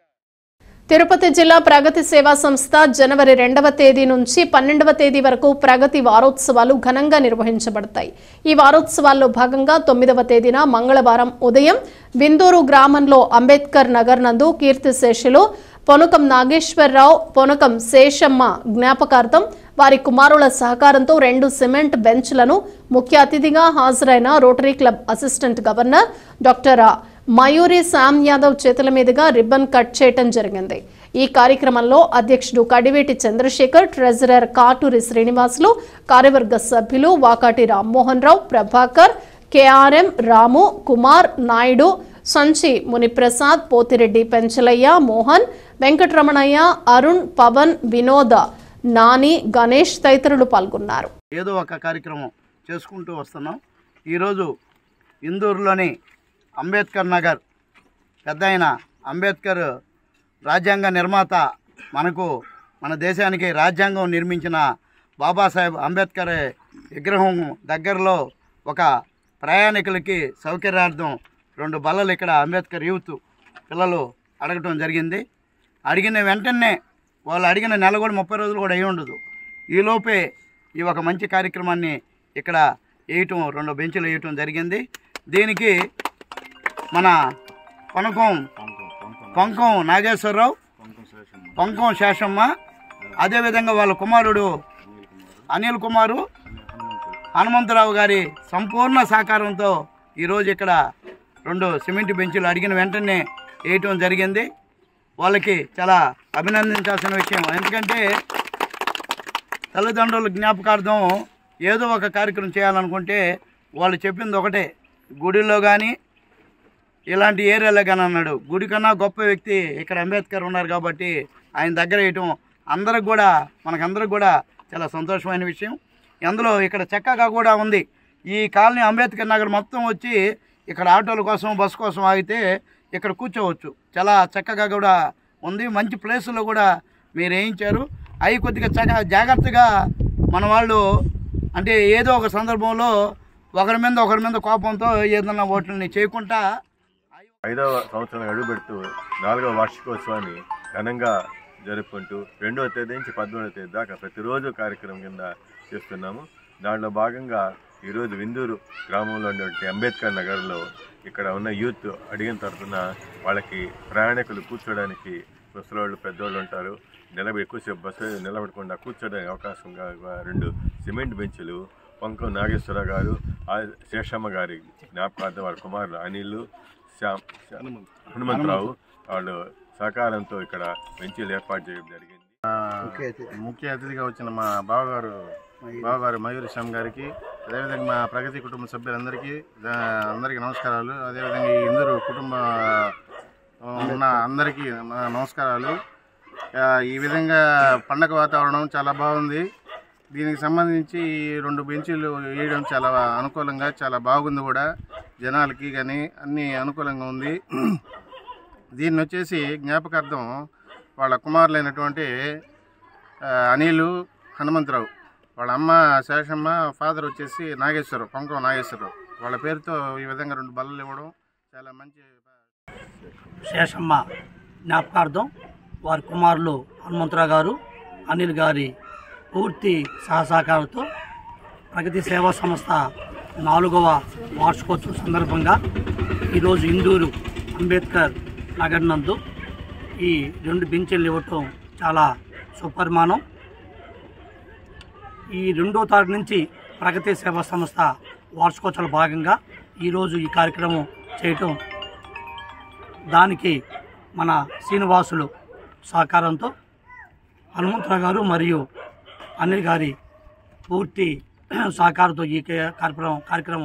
తిరుపతి జిల్లా ప్రగతి సేవా సంస్థ జనవరి రెండవ తేదీ నుంచి పన్నెండవ తేదీ వరకు ప్రగతి వారోత్సవాలు ఘనంగా నిర్వహించబడతాయి ఈ వారోత్సవాల్లో భాగంగా తొమ్మిదవ తేదీన మంగళవారం ఉదయం బిందూరు గ్రామంలో అంబేద్కర్ నగర్ నందు కీర్తిశేషులు పొనకం నాగేశ్వరరావు పొనకం శేషమ్మ జ్ఞాపకార్థం వారి కుమారుల సహకారంతో రెండు సిమెంట్ బెంచ్లను ముఖ్య అతిథిగా హాజరైన rotary club assistant governor doctor Mayuri Sham Yadav చేతుల మీదుగా రిబ్బన్ కట్ చేయటం జరిగింది ఈ కార్యక్రమంలో అధ్యక్షుడు కడివేటి చంద్రశేఖర్ ట్రెజరర్ కాటూరి శ్రీనివాసులు కార్యవర్గ సభ్యులు వాకాటి రామ్మోహన్ రావు ప్రభాకర్ కేఆర్ఎం రాము కుమార్ నాయుడు సంచి మునిప్రసాద్ పోతిరెడ్డి పెంచలయ్య మోహన్ వెంకటరమణయ్య అరుణ్ పవన్ వినోద నాని గణేష్ తదితరులు పాల్గొన్నారు ఏదో ఒక కార్యక్రమం చేసుకుంటూ వస్తున్నాం ఈరోజు ఇందూరులోని అంబేద్కర్ నగర్ పెద్ద అయిన అంబేద్కర్ రాజ్యాంగ నిర్మాత మనకు మన దేశానికి రాజ్యాంగం నిర్మించిన బాబాసాహెబ్ అంబేద్కర్ విగ్రహం దగ్గరలో ఒక ప్రయాణికులకి సౌకర్యార్థం రెండు బల్లలు ఇక్కడ అంబేద్కర్ యూత్ పిల్లలు అడగటం జరిగింది అడిగిన వెంటనే వాళ్ళు అడిగిన నెల కూడా ముప్పై రోజులు కూడా అయి ఉండదు ఈలోపే ఈ ఒక మంచి కార్యక్రమాన్ని ఇక్కడ వేయటం రెండు బెంచులు వేయటం జరిగింది దీనికి మన కొనకం పొంకం నాగేశ్వరరావు పొంకం శేషమ్మ అదేవిధంగా వాళ్ళ కుమారుడు అనిల్ కుమారు హనుమంతరావు గారి సంపూర్ణ సహకారంతో ఈరోజు ఇక్కడ రెండు సిమెంట్ బెంచులు అడిగిన వెంటనే వేయటం జరిగింది వాళ్ళకి చాలా అభినందించాల్సిన విషయం ఎందుకంటే తల్లిదండ్రుల జ్ఞాపకార్థం ఏదో ఒక కార్యక్రమం చేయాలనుకుంటే వాళ్ళు చెప్పింది ఒకటే గుడిలో కానీ ఇలాంటి ఏరియాలో కానీ అన్నాడు గుడి కన్నా గొప్ప వ్యక్తి ఇక్కడ అంబేద్కర్ ఉన్నారు కాబట్టి ఆయన దగ్గర వేయటం అందరికి కూడా మనకందరికి కూడా చాలా సంతోషమైన విషయం అందులో ఇక్కడ చక్కగా కూడా ఉంది ఈ కాలనీ అంబేద్కర్ నగర్ మొత్తం వచ్చి ఇక్కడ ఆటోల కోసం బస్సు కోసం ఆగితే ఇక్కడ కూర్చోవచ్చు చాలా చక్కగా కూడా ఉంది మంచి ప్లేసులో కూడా మీరు వేయించారు అవి కొద్దిగా చక్క జాగ్రత్తగా మన వాళ్ళు అంటే ఏదో ఒక సందర్భంలో ఒకరి మీద ఒకరి మీద కోపంతో ఏదన్నా ఓట్లని చేయకుండా ఐదవ సంవత్సరం అడుగుపెడుతూ నాలుగవ వార్షికోత్సవాన్ని ఘనంగా జరుపుకుంటూ రెండవ తేదీ నుంచి పద్మూడవ తేదీ దాకా ప్రతిరోజు కార్యక్రమం కింద చేస్తున్నాము దాంట్లో భాగంగా ఈరోజు విందూరు గ్రామంలో ఉన్నటువంటి అంబేద్కర్ నగర్లో ఇక్కడ ఉన్న యూత్ అడిగిన తరఫున వాళ్ళకి ప్రయాణికులు కూర్చోడానికి ముసలోళ్ళు పెద్దోళ్ళు ఉంటారు నిలబడి ఎక్కువసేపు బస్సు నిలబడకుండా కూర్చోడానికి అవకాశంగా రెండు సిమెంట్ బెంచులు పంకం నాగేశ్వర గారు ఆ శేషమ్మ గారి జ్ఞాపకార్థం వాళ్ళ కుమారులు అనిల్ శ్యామ్ హనుమంతరావు వాళ్ళు సహకారంతో ఇక్కడ బెంచీలు ఏర్పాటు చేయడం జరిగింది ముఖ్య అతిథిగా వచ్చిన మా బావగారు బావగారు మయూరి శ్యామ్ గారికి అదేవిధంగా మా ప్రగతి కుటుంబ సభ్యులందరికీ ఆ, అందరికీ నమస్కారాలు అదేవిధంగా ఈ ఇందరు కుటుంబ ఆ, ఉన్న అందరికీ నా నమస్కారాలు ఆ, ఈ విధంగా పండగ వాతావరణం చాలా బాగుంది దీనికి సంబంధించి ఈ రెండు బెంచీలు వేయడం చాలా అనుకూలంగా చాలా బాగుంది కూడా జనాలకి కానీ అన్ని అనుకూలంగా ఉంది దీన్ని వచ్చేసి జ్ఞాపకార్థం వాళ్ళ కుమారులైనటువంటి ఆ, అనిలు హనుమంతరావు వాళ్ళ అమ్మ శేషమ్మ ఫాదర్ వచ్చేసి నాగేశ్వరరావు పంకం నాగేశ్వరరావు వాళ్ళ పేరుతో ఈ విధంగా రెండు బల్లలు ఇవ్వడం చాలా మంచి శేషమ్మ జ్ఞాపకార్థం వారి కుమారులు హనుమంతరావు గారు అనిల్ గారి పూర్తి సహసహకారంతో ప్రగతి సేవా సంస్థ నాలుగవ వార్షికోత్సవం సందర్భంగా ఈరోజు ఇందూరు అంబేద్కర్ నగర్ నందు ఈ రెండు బెంచీలు ఇవ్వటం చాలా సుపరిమాణం ఈ రెండో తారీఖు నుంచి ప్రగతి సేవా సంస్థ వార్షికోత్సవాల భాగంగా ఈరోజు ఈ కార్యక్రమం చేయటం దానికి మన శ్రీనివాసులు సహకారంతో హనుమంతరావు గారు మరియు అనిల్ గారి పూర్తి సహకారంతో ఈ కే- కార్యక్రమం కార్యక్రమం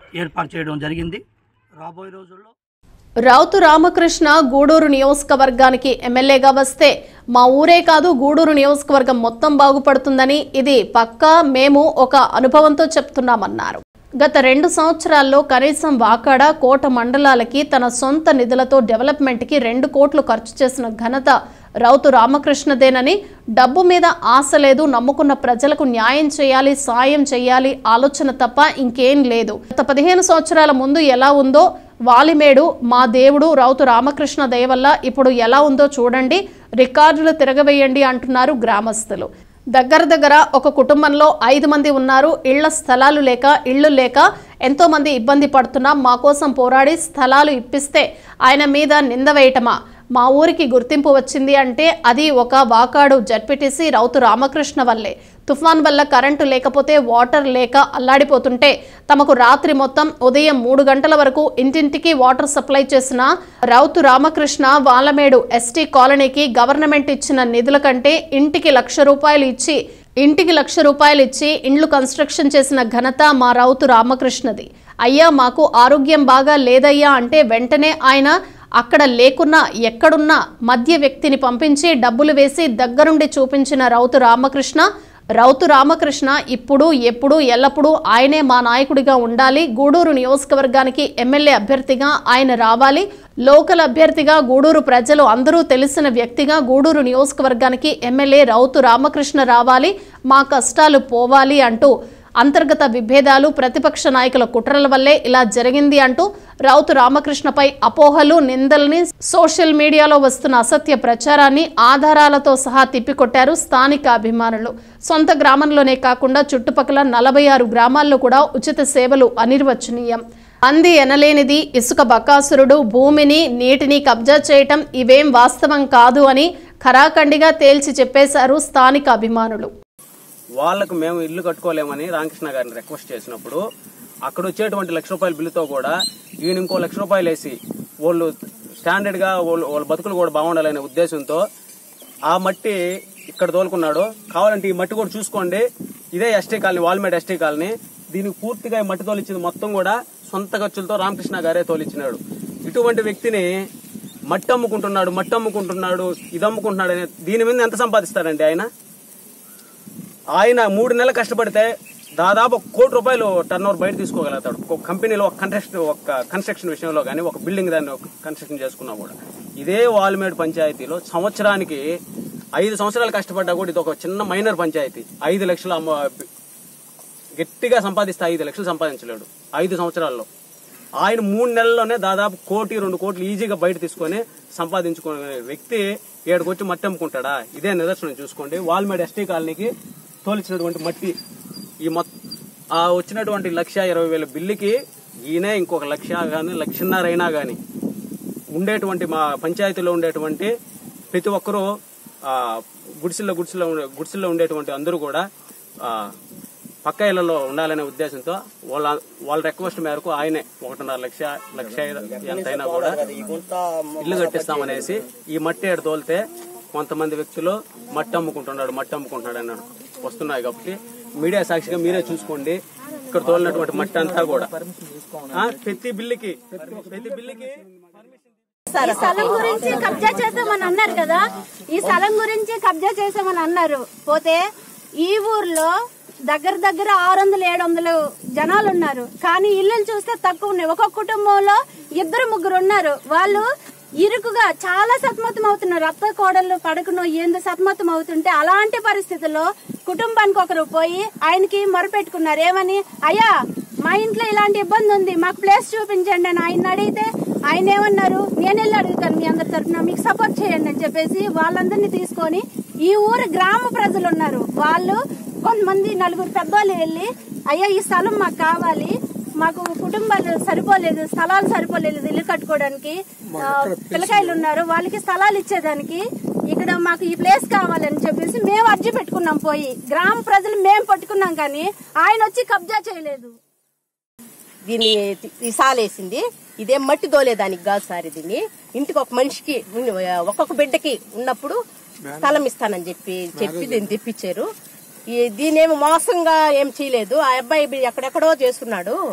ఏర్పాటు చేయడం జరిగింది రాబోయే రోజుల్లో రౌతు రామకృష్ణ గూడూరు నియోజకవర్గానికి ఎమ్మెల్యేగా వస్తే మా ఊరే కాదు గూడూరు నియోజకవర్గం మొత్తం బాగుపడుతుందని ఇది పక్కా మేము ఒక అనుభవంతో చెప్తున్నామన్నారు గత రెండు సంవత్సరాల్లో కనీసం వాకాడ కోట మండలాలకి తన సొంత నిధులతో డెవలప్మెంట్కి రెండు కోట్లు ఖర్చు చేసిన ఘనత రౌతు రామకృష్ణదేనని డబ్బు మీద ఆశ లేదు నమ్ముకున్న ప్రజలకు న్యాయం చేయాలి సాయం చేయాలి ఆలోచన తప్ప ఇంకేం లేదు గత పదిహేను సంవత్సరాల ముందు ఎలా ఉందో వాలిమేడు మా దేవుడు రౌతు రామకృష్ణ దయ వల్ల ఇప్పుడు ఎలా ఉందో చూడండి రికార్డులు తిరగవేయండి అంటున్నారు గ్రామస్తులు దగ్గర దగ్గర ఒక కుటుంబంలో ఐదు మంది ఉన్నారు ఇళ్ల స్థలాలు లేక ఇళ్ళు లేక ఎంతో మంది ఇబ్బంది పడుతున్నా మా కోసం పోరాడి స్థలాలు ఇప్పిస్తే ఆయన మీద నింద వేయటమా మా ఊరికి గుర్తింపు వచ్చింది అంటే అది ఒక వాకాడు జడ్పీటీసీ రౌతు రామకృష్ణ వల్లే తుఫాన్ వల్ల కరెంటు లేకపోతే వాటర్ లేక అల్లాడిపోతుంటే తమకు రాత్రి మొత్తం ఉదయం మూడు గంటల వరకు ఇంటింటికి వాటర్ సప్లై చేసిన రౌతు రామకృష్ణ వాలమేడు ఎస్టీ కాలనీకి గవర్నమెంట్ ఇచ్చిన నిధుల కంటే ఇంటికి లక్ష రూపాయలు ఇచ్చి ఇంటికి లక్ష రూపాయలు ఇచ్చి ఇండ్లు కన్స్ట్రక్షన్ చేసిన ఘనత మా రౌతు రామకృష్ణది అయ్యా మాకు ఆరోగ్యం బాగా లేదయ్యా అంటే వెంటనే ఆయన అక్కడ లేకున్నా ఎక్కడున్నా మధ్య వ్యక్తిని పంపించి డబ్బులు వేసి దగ్గరుండి చూపించిన రౌతు రామకృష్ణ రౌతు రామకృష్ణ ఇప్పుడు ఎప్పుడు ఎల్లప్పుడూ ఆయనే మా నాయకుడిగా ఉండాలి గూడూరు నియోజకవర్గానికి ఎమ్మెల్యే అభ్యర్థిగా ఆయన రావాలి లోకల్ అభ్యర్థిగా గూడూరు ప్రజలు అందరూ తెలిసిన వ్యక్తిగా గూడూరు నియోజకవర్గానికి ఎమ్మెల్యే రౌతు రామకృష్ణ రావాలి మా కష్టాలు పోవాలి అంటూ అంతర్గత విభేదాలు ప్రతిపక్ష నాయకుల కుట్రల వల్లే ఇలా జరిగింది అంటూ రౌతు రామకృష్ణపై అపోహలు నిందల్ని సోషల్ మీడియాలో వస్తున్న అసత్య ప్రచారాన్ని ఆధారాలతో సహా తిప్పికొట్టారు స్థానిక అభిమానులు సొంత గ్రామంలోనే కాకుండా చుట్టుపక్కల నలభై ఆరు గ్రామాల్లో కూడా ఉచిత సేవలు అనిర్వచనీయం అంది ఎనలేనిది ఇసుక బకాసురుడు భూమిని నీటిని కబ్జా చేయటం ఇవేం వాస్తవం కాదు అని ఖరాఖండిగా తేల్చి చెప్పేశారు స్థానిక అభిమానులు వాళ్ళకు మేము ఇల్లు కట్టుకోలేమని రామకృష్ణ గారిని రిక్వెస్ట్ చేసినప్పుడు అక్కడ వచ్చేటువంటి లక్ష రూపాయల బిల్లుతో కూడా ఈయన ఇంకో లక్ష రూపాయలు వేసి వాళ్ళు స్టాండర్డ్ గా వాళ్ళు వాళ్ళ బతుకులు కూడా బాగుండాలనే ఉద్దేశంతో ఆ మట్టి ఇక్కడ తోలుకున్నాడు కావాలంటే ఈ మట్టి కూడా చూసుకోండి ఇదే ST colony Valmed ST colony దీనికి పూర్తిగా ఈ మట్టి తోలిచ్చింది మొత్తం కూడా సొంత ఖర్చులతో రామకృష్ణ గారే తోలిచ్చినాడు ఇటువంటి వ్యక్తిని మట్టి అమ్ముకుంటున్నాడు మట్టి అమ్ముకుంటున్నాడు ఇది అమ్ముకుంటున్నాడు అనే దీని మీద ఎంత సంపాదిస్తాడండి ఆయన ఆయన మూడు నెలలు కష్టపడితే దాదాపు ఒక కోటి రూపాయలు టర్న్ ఓవర్ బయట తీసుకోగలుగుతాడు ఒక కంపెనీలో ఒక కన్స్ట్రక్షన్ ఒక కన్స్ట్రక్షన్ విషయంలో కానీ ఒక బిల్డింగ్ దాన్ని ఒక కన్స్ట్రక్షన్ చేసుకున్నా కూడా ఇదే వాల్మేడ్ పంచాయతీలో సంవత్సరానికి ఐదు సంవత్సరాలు కష్టపడ్డా కూడా ఇది ఒక చిన్న మైనర్ పంచాయతీ ఐదు లక్షల అమ్మ- గట్టిగా సంపాదిస్తే ఐదు లక్షలు సంపాదించలేడు ఐదు సంవత్సరాల్లో ఆయన మూడు నెలల్లోనే దాదాపు కోటి రెండు కోట్లు ఈజీగా బయట తీసుకొని సంపాదించుకునే వ్యక్తి ఏడుకు వచ్చి మట్టి అమ్ముకుంటాడా ఇదే నిదర్శనం చూసుకోండి వాల్మేడ్ ఎస్టీ కాలనీకి తోలిచ్చినటువంటి మట్టి ఈ మొత్తం ఆ వచ్చినటువంటి లక్ష ఇరవై వేల బిల్లుకి ఈయనే ఇంకొక లక్ష కానీ లక్షన్నర అయినా కానీ ఉండేటువంటి మా పంచాయతీలో ఉండేటువంటి ప్రతి ఒక్కరూ ఆ, గుడిసెల్లో గుడిసెల్లో ఉండే- గుడిసెల్లో ఉండేటువంటి అందరూ కూడా ఆ, పక్క ఇళ్లలో ఉండాలనే ఉద్దేశంతో వాళ్ళ వాళ్ళ రిక్వెస్ట్ మేరకు ఆయనే ఒకటిన్నర లక్ష లక్ష ఎంతైనా కూడా ఇల్లు కట్టిస్తామనేసి ఈ మట్టి ఏడు తోలితే కొంతమంది వ్యక్తులు మట్టి అమ్ముకుంటున్నాడు మట్టి అమ్ముకుంటున్నాడు అన్నాడు వస్తున్నాయి కాబట్టి మీడియా సాక్షిగా మీరే చూసుకోండి ఇక్కడ తోలినటువంటి మట్టి అంతా కూడా ఆ, ప్రతి బిల్లుకి ప్రతి బిల్లుకి ఈ స్థలం గురించి కబ్జా చేసామని అన్నారు కదా ఈ స్థలం గురించి కబ్జా చేసామని అన్నారు పోతే ఈ ఊర్లో దగ్గర దగ్గర ఆరు వందలు ఏడు వందలు జనాలు ఉన్నారు కానీ ఇల్లులు చూస్తే తక్కువ ఉన్నాయి ఒక్కొక్క కుటుంబంలో ఇద్దరు ముగ్గురు ఉన్నారు వాళ్ళు ఇరుకుగా చాలా సతమతం అవుతున్నారు అత్త కోడళ్ళు పడుకును ఏందో సతమతం అవుతుంటే అలాంటి పరిస్థితుల్లో కుటుంబానికి ఒకరు పోయి ఆయనకి మొరపెట్టుకున్నారు ఏమని అయ్యా మా ఇంట్లో ఇలాంటి ఇబ్బంది ఉంది మాకు ప్లేస్ చూపించండి అని ఆయన అడిగితే ఆయన ఏమన్నారు నేను వెళ్ళి అడుగుతాను మీ అందరి తరఫున మీకు సపోర్ట్ చేయండి అని చెప్పేసి వాళ్ళందరినీ తీసుకొని ఈ ఊరు గ్రామ ప్రజలు ఉన్నారు వాళ్ళు కొంతమంది నలుగురు పెద్దవాళ్ళు వెళ్ళి అయ్యా ఈ స్థలం మాకు కావాలి మాకు కుటుంబాలు సరిపోలేదు స్థలాలు సరిపోలేదు ఇల్లు కట్టుకోవడానికి ఆ, పిల్లకాయలు ఉన్నారు వాళ్ళకి స్థలాలు ఇచ్చేదానికి ఇక్కడ మాకు ఈ ప్లేస్ కావాలని చెప్పేసి మేము అర్జీ పెట్టుకున్నాం పోయి గ్రామ ప్రజలు మేము పట్టుకున్నాం కానీ ఆయన వచ్చి కబ్జా చేయలేదు దీన్ని ఈ సాలేసింది ఇదేం మట్టి దోలేదానికి కాదు సార్ దీన్ని ఇంటికి ఒక మనిషికి ఒక్కొక్క బిడ్డకి ఉన్నప్పుడు స్థలం ఇస్తానని చెప్పి చెప్పి దీన్ని తెప్పించారు ఈ దీనేమో మోసంగా ఏం చేయలేదు ఆ అబ్బాయి ఎక్కడెక్కడో చేస్తున్నాడు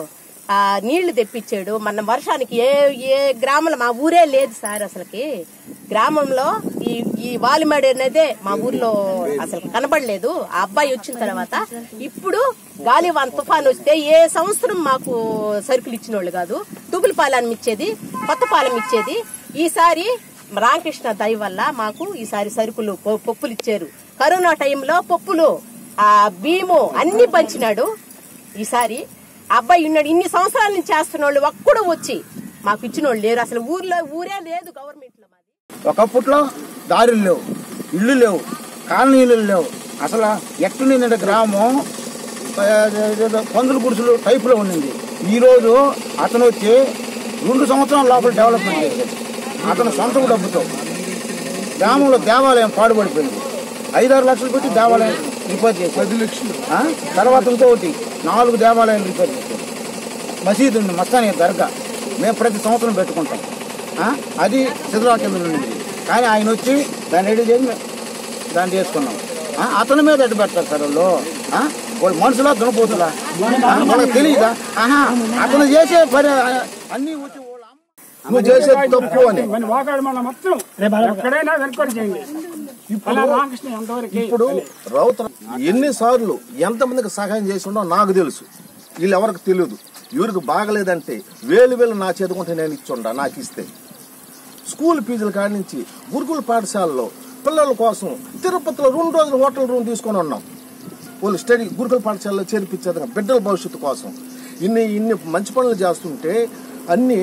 ఆ నీళ్లు తెప్పించాడు మన వర్షానికి ఏ ఏ గ్రామంలో మా ఊరే లేదు సార్ అసలుకి గ్రామంలో ఈ ఈ వాలిమడి అనేదే మా ఊర్లో అసలు కనబడలేదు ఆ అబ్బాయి వచ్చిన తర్వాత ఇప్పుడు గాలివాన్ తుఫాన్ వస్తే ఏ సంవత్సరం మాకు సరుకులు ఇచ్చిన వాళ్ళు కాదు తుగులపాలెం ఇచ్చేది కొత్తపాలెం ఇచ్చేది ఈసారి రామకృష్ణ దయ వల్ల మాకు ఈసారి సరుకులు ప- పప్పులు ఇచ్చారు కరోనా టైంలో పప్పులు ఆ బియ్యము అన్ని పంచినాడు ఈసారి ఆ అబ్బాయి ఉన్నాడు ఇన్ని సంవత్సరాల నుంచి చేస్తున్న వాళ్ళు ఒక్కడు వచ్చి మాకు ఇచ్చిన వాళ్ళు లేరు అసలు ఊర్లో ఊరే లేదు గవర్నమెంట్ లో ఒకప్పట్లో దారులు లేవు ఇళ్ళు లేవు కాలనీలు లేవు అసలు ఎట్లుండిందంటే గ్రామం ఆ, ఏదో పందుల గుడిసెలు టైపులో ఉండింది ఈరోజు అతను వచ్చి రెండు సంవత్సరాల లోపల డెవలప్మెంట్ చేశాడు అతను సొంత డబ్బుతో గ్రామంలో దేవాలయం పాడుపడిపోయింది ఐదారు లక్షలు పెట్టి దేవాలయం రిపేర్ చేశారు పది లక్షలు తర్వాత ఇంకొకటి నాలుగు దేవాలయాలు రిపేర్ చేశారు మసీదు ఉంది మస్తానీ దర్గా మేము ప్రతి సంవత్సరం పెట్టుకుంటాం ఆ? అది శిథిలా కింద ఉంది కానీ ఆయన వచ్చి దాన్ని రెడీ చేసి మేము దాన్ని చేసుకున్నాం ఆ? అతని మీద ఎటు పెడతారు సార్ వాళ్ళు ఆ? వాళ్ళు మనుషులా దునపోతులా ఆ? వాళ్ళకి తెలియదా ఆహా అతను చేసే పని అన్ని వచ్చి నువ్వు చేసే తప్పు అని మన వాకాడు మన మొత్తం ఎక్కడైనా వెనుకొని చేయండి అలా రామకృష్ణ ఎంతవరకు ఇప్పుడు రౌత ఎన్నిసార్లు ఎంతమందికి సహాయం చేసి ఉండో నాకు తెలుసు వీళ్ళు ఎవరికి తెలియదు ఎవరికి బాగలేదంటే వేలు వేలు నా చేతుకుంటే నేను ఇచ్చుండా నాకు ఇస్తే స్కూల్ ఫీజుల కాడి నుంచి గురుకుల పాఠశాలలో పిల్లల కోసం తిరుపతిలో రెండు రోజులు హోటల్ రూమ్ తీసుకొని ఉన్నాం వాళ్ళు స్టడీ గురుకుల పాఠశాలలో చేర్పించేది బిడ్డల భవిష్యత్తు కోసం ఇన్ని ఇన్ని మంచి పనులు చేస్తుంటే అన్ని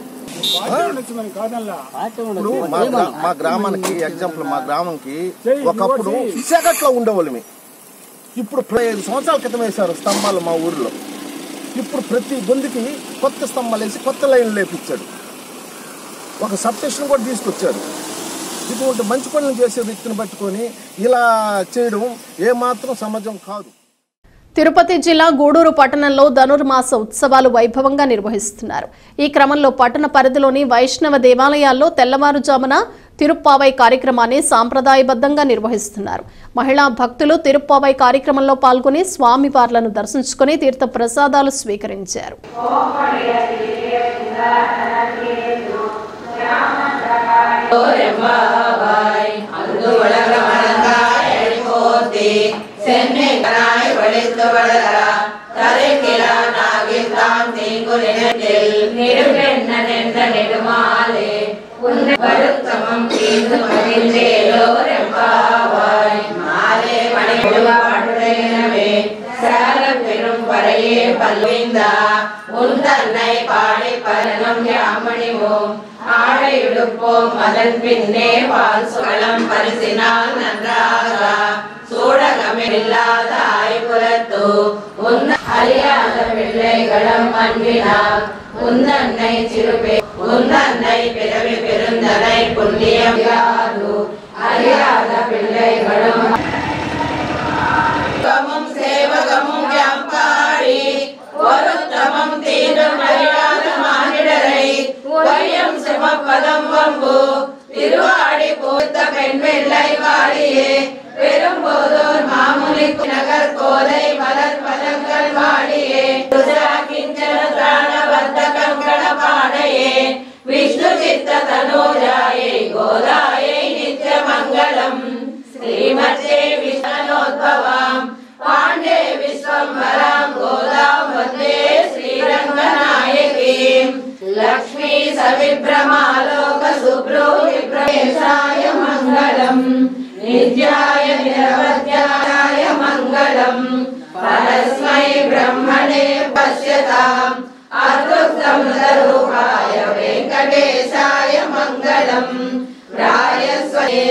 కాదల్లా ఇప్పుడు మా గ్రా- మా గ్రామానికి ఎగ్జాంపుల్ మా గ్రామంకి ఒకప్పుడు సెగట్లో ఉండేవాళ్ళమి ఇప్పుడు ప్ర- ఐదు సంవత్సరాల క్రితం వేశారు స్తంభాలు మా ఊర్లో ఇప్పుడు ప్రతి గొంతుకి కొత్త స్తంభాలు వేసి కొత్త లైన్లు లేపించాడు ఒక సబ్స్టేషన్ కూడా తీసుకొచ్చాడు ఇటువంటి మంచి పనులు చేసే వ్యక్తిని పట్టుకొని ఇలా చేయడం ఏమాత్రం సమాజం కాదు తిరుపతి జిల్లా గూడూరు పట్టణంలో ధనుర్మాస ఉత్సవాలు వైభవంగా నిర్వహిస్తున్నారు ఈ క్రమంలో పట్టణ పరిధిలోని వైష్ణవ దేవాలయాల్లో తెల్లవారుజామున తిరుప్పావై కార్యక్రమాన్ని సాంప్రదాయబద్ధంగా నిర్వహిస్తున్నారు మహిళా భక్తులు తిరుప్పావై కార్యక్రమంలో పాల్గొని స్వామివార్లను దర్శించుకుని తీర్థ ప్రసాదాలు స్వీకరించారు உந்தன்னை பாடி பலனும் யாமணிவோம் ஆடையுடுப்போம் அதன் பின்னே பால் சுழலம் பரிசினால் நன்றாக சூடகமில்லாத ஆய்புறத்து உந்த அறியாத பிள்ளைகளும் அன்பினால் உந்தன்னை சிறுபே உந்தன்னை பிறவி பெருந்தனை புண்ணியம் யாது அறியாத பிள்ளைகளும் சேவகமும் சேவகமும் யாம் பாடி ஒருத்தமம் தீண்டும் அறியாத மானிடரை ஒய்யம் சிவப்பதம் வம்பு திருவாடி பூத்த பெண் வெள்ளை வாடியே பெரும்போதோர் மாமுனி நகர் கோதை மலர் பதங்கள் வாடியே ருத்ரா கிஞ்சன திராண பத்த கங்கண பாடையே விஷ்ணு சித்த தனோஜாயை கோதாயை நித்ய மங்களம் श्रीमते विष्णोद्भवाम् पाण्डे विश्वम्भराम् गोदाम् वन्दे श्रीरङ्गनायकीम् लक्ष्मी सविभ्रमालोक सुभ्रो विप्रवेशाय मङ्गलम् नित्याय निरवध्याय मङ्गलम् परस्मै ब्रह्मणे पश्यताम् अदृष्टम् स्वरूपाय वेङ्कटेशाय मङ्गलम् प्रायस्वये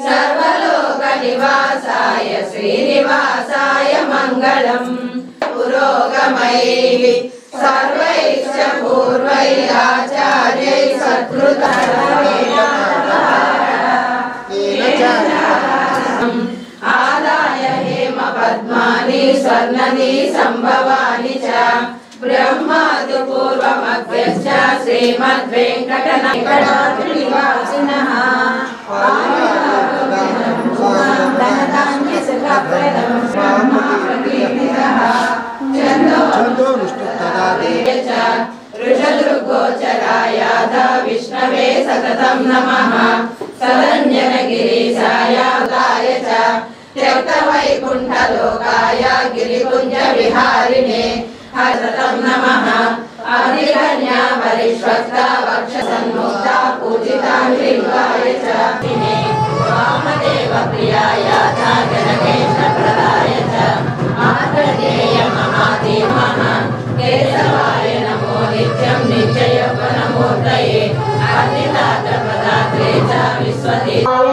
सर्वलोकनिवासाय श्रीनिवासाय मङ्गलम् पुरोगमैः सर्वैश्च पूर्वैः आचार्यैः सत्कृत आदाय हेम पद्मानि स्वर्णदि सम्भवानि च ब्रह्मादि पूर्वमभ्यश्च श्रीमद्वेङ्कटनायकनिवासिनः गोचरायाध विष्णवे सततं नमः सदञ्जनगिरीशाय उदाय च त्यक्तवैकुण्ठलोकाय गिरिकुञ्जविहारिणे हसतं नमः अधिकन्या परिष्वक्ता वक्षसन्मुक्ता पूजिता लिङ्गाय च वामदेव प्रियाय च जनकेशप्रदाय च मातृदेय महादेवः केशवाय नमो नित्यं नित्ययौवनमूर्तये अर्धितात्रपदात्रे च विश्वदेवाय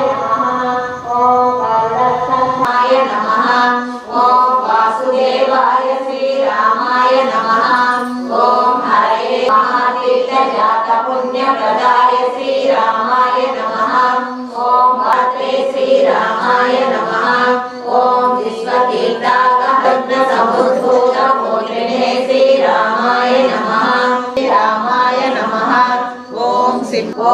नमः ॐ वासुदेवाय श्रीरामाय नमः ॐ हरये महातीर्थजातपुण्यप्रदाय श्रीरामाय नमः ॐ भद्रे श्रीरामाय नमः ॐ विश्वतीर्थागमग्नसमुद्भूतमूर्तिने श्रीरामाय नमः श्रीरामाय नमः ॐ सिंह ॐ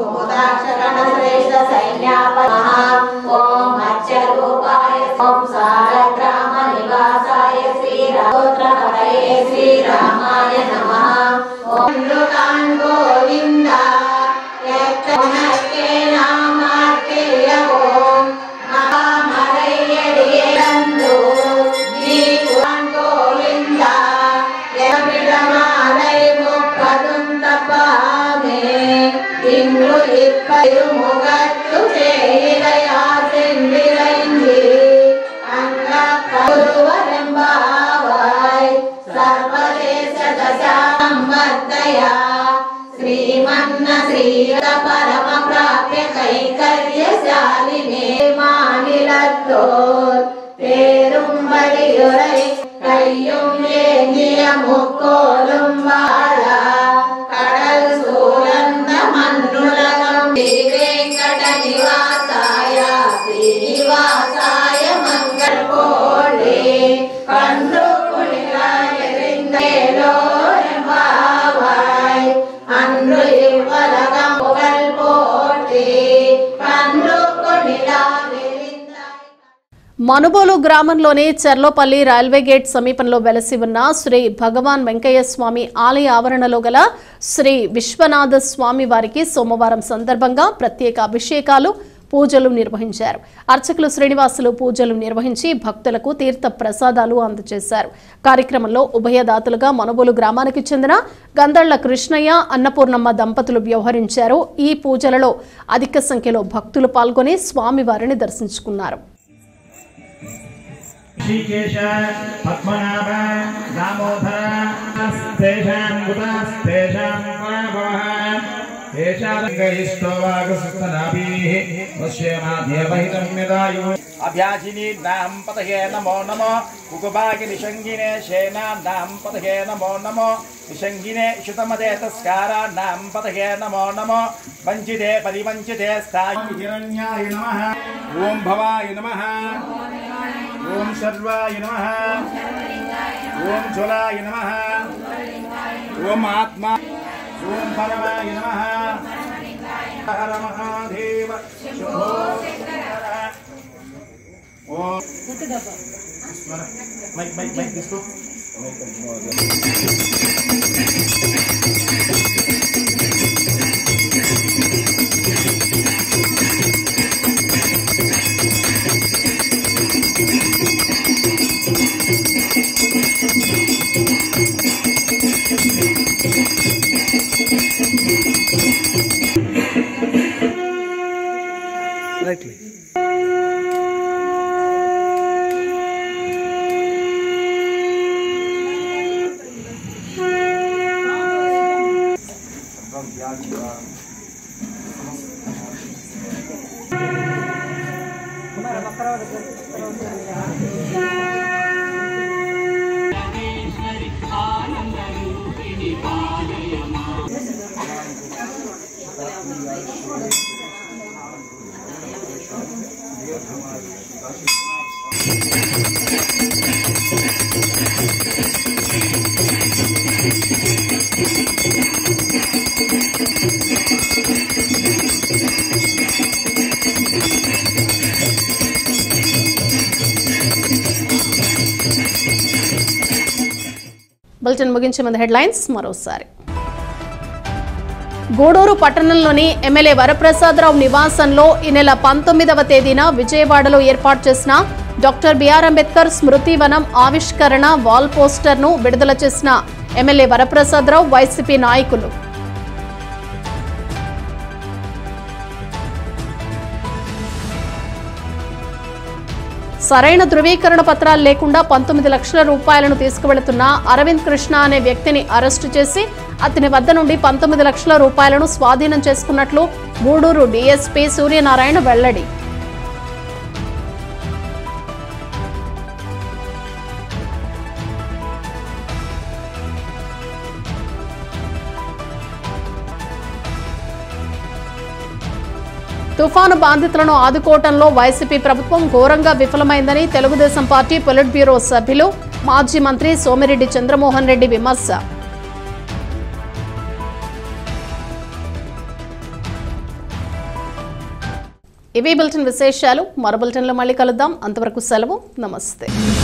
कुमुदाक्षगणश्रेष्ठसैन्यापनः ॐ मत्स्यरूपाय ॐ सारग्रामनिवासाय श्रीरामोत्रहरये श्रीरामाय नमः ॐ लुकान् गोविन्द यत्तनके नामार्केय ॐ महामरय्यडियन्दु दीपुरान् गोविन्द यमिडमालै मुखदुं तपामे இங்கு இப்பயுமுகத்து சேயிலையா சென்றிரைஞ்சி அங்க பருவரெம்பாவாய் சர்வதேச தசாம்பத்தயா శ్రీమన్న శ్రీల పరమ ప్రాప్య కైకర్యశాలినే మానిలத்தோர் பேரும் வழியுறை கையும் ஏந்திய முக்கோலும் வாழ கடல் சூழந்த மண்ணுலகம் ஸ்ரீவேங்கட நிவாசாய ஸ்ரீனிவாசாய மங்கள் கோடி கண்டு குளிராய் அன்று இவ்வலகம் புகழ் போற்றி கண்டு கொண்டிடாவில் మనుబోలు గ్రామంలోని చెర్లోపల్లి రైల్వే గేట్ సమీపంలో వెలసి ఉన్న శ్రీ భగవాన్ వెంకయ్య స్వామి ఆలయ ఆవరణలో గల శ్రీ విశ్వనాథ స్వామి వారికి సోమవారం సందర్భంగా ప్రత్యేక అభిషేకాలు పూజలు నిర్వహించారు అర్చకులు శ్రీనివాసులు పూజలు నిర్వహించి భక్తులకు తీర్థ ప్రసాదాలు అందజేశారు కార్యక్రమంలో ఉభయదాతలుగా మనుబోలు గ్రామానికి చెందిన గందళ్ల కృష్ణయ్య అన్నపూర్ణమ్మ దంపతులు వ్యవహరించారు ఈ పూజలలో అధిక సంఖ్యలో భక్తులు పాల్గొని స్వామివారిని దర్శించుకున్నారు ऋषिकेश पद्मनाभ दामोदर तेषां गुणास्तेषां गुणाभवः तेषाङ्गैस्तवागसुस्तनाभिः पश्येमाद्यवहितं यदायुः अभ्यासिनीनां पतये नमो नमो कुकुबागि निषङ्गिने शेनानां पतये नमो नमो निषङ्गिने इषुतमदे तस्काराणां पतये नमो नमो वञ्चिते परिवञ्चिते स्थायि हिरण्याय नमः ॐ भवाय नमः ఓం సర్వాయ నమ ఓం జ్వలాయ నమ ఓం ఆత్మ ఓం పరమాయ నమ హర మహాదేవ శుభో ఓం మైక్ మైక్ మైక్ తీసుకో బులెటిన్ ముగించే ముందు హెడ్లైన్స్ మరోసారి గూడూరు పట్టణంలోని ఎమ్మెల్యే వరప్రసాదరావు నివాసంలో ఈ నెల పంతొమ్మిదవ తేదీన విజయవాడలో ఏర్పాటు చేసిన డాక్టర్ బిఆర్ అంబేద్కర్ స్మృతి వనం ఆవిష్కరణ వాల్ పోస్టర్ను విడుదల చేసిన ఎమ్మెల్యే వరప్రసాదరావు వైసీపీ నాయకులు సరైన ధృవీకరణ పత్రాలు లేకుండా పంతొమ్మిది లక్షల రూపాయలను తీసుకువెళుతున్న అరవింద్ కృష్ణ అనే వ్యక్తిని అరెస్టు చేసి అతని వద్ద నుండి పంతొమ్మిది లక్షల రూపాయలను స్వాధీనం చేసుకున్నట్లు గూడూరు డీఎస్పీ సూర్యనారాయణ వెల్లడి తుఫాను బాధితులను ఆదుకోవటంలో వైసీపీ ప్రభుత్వం ఘోరంగా విఫలమైందని తెలుగుదేశం పార్టీ పొలిట్ బ్యూరో సభ్యులు మాజీ మంత్రి సోమిరెడ్డి చంద్రమోహన్ రెడ్డి విమర్శ ఇవి బులెటిన్ విశేషాలు మరో బులెటిన్లో మళ్ళీ కలుద్దాం అంతవరకు సెలవు నమస్తే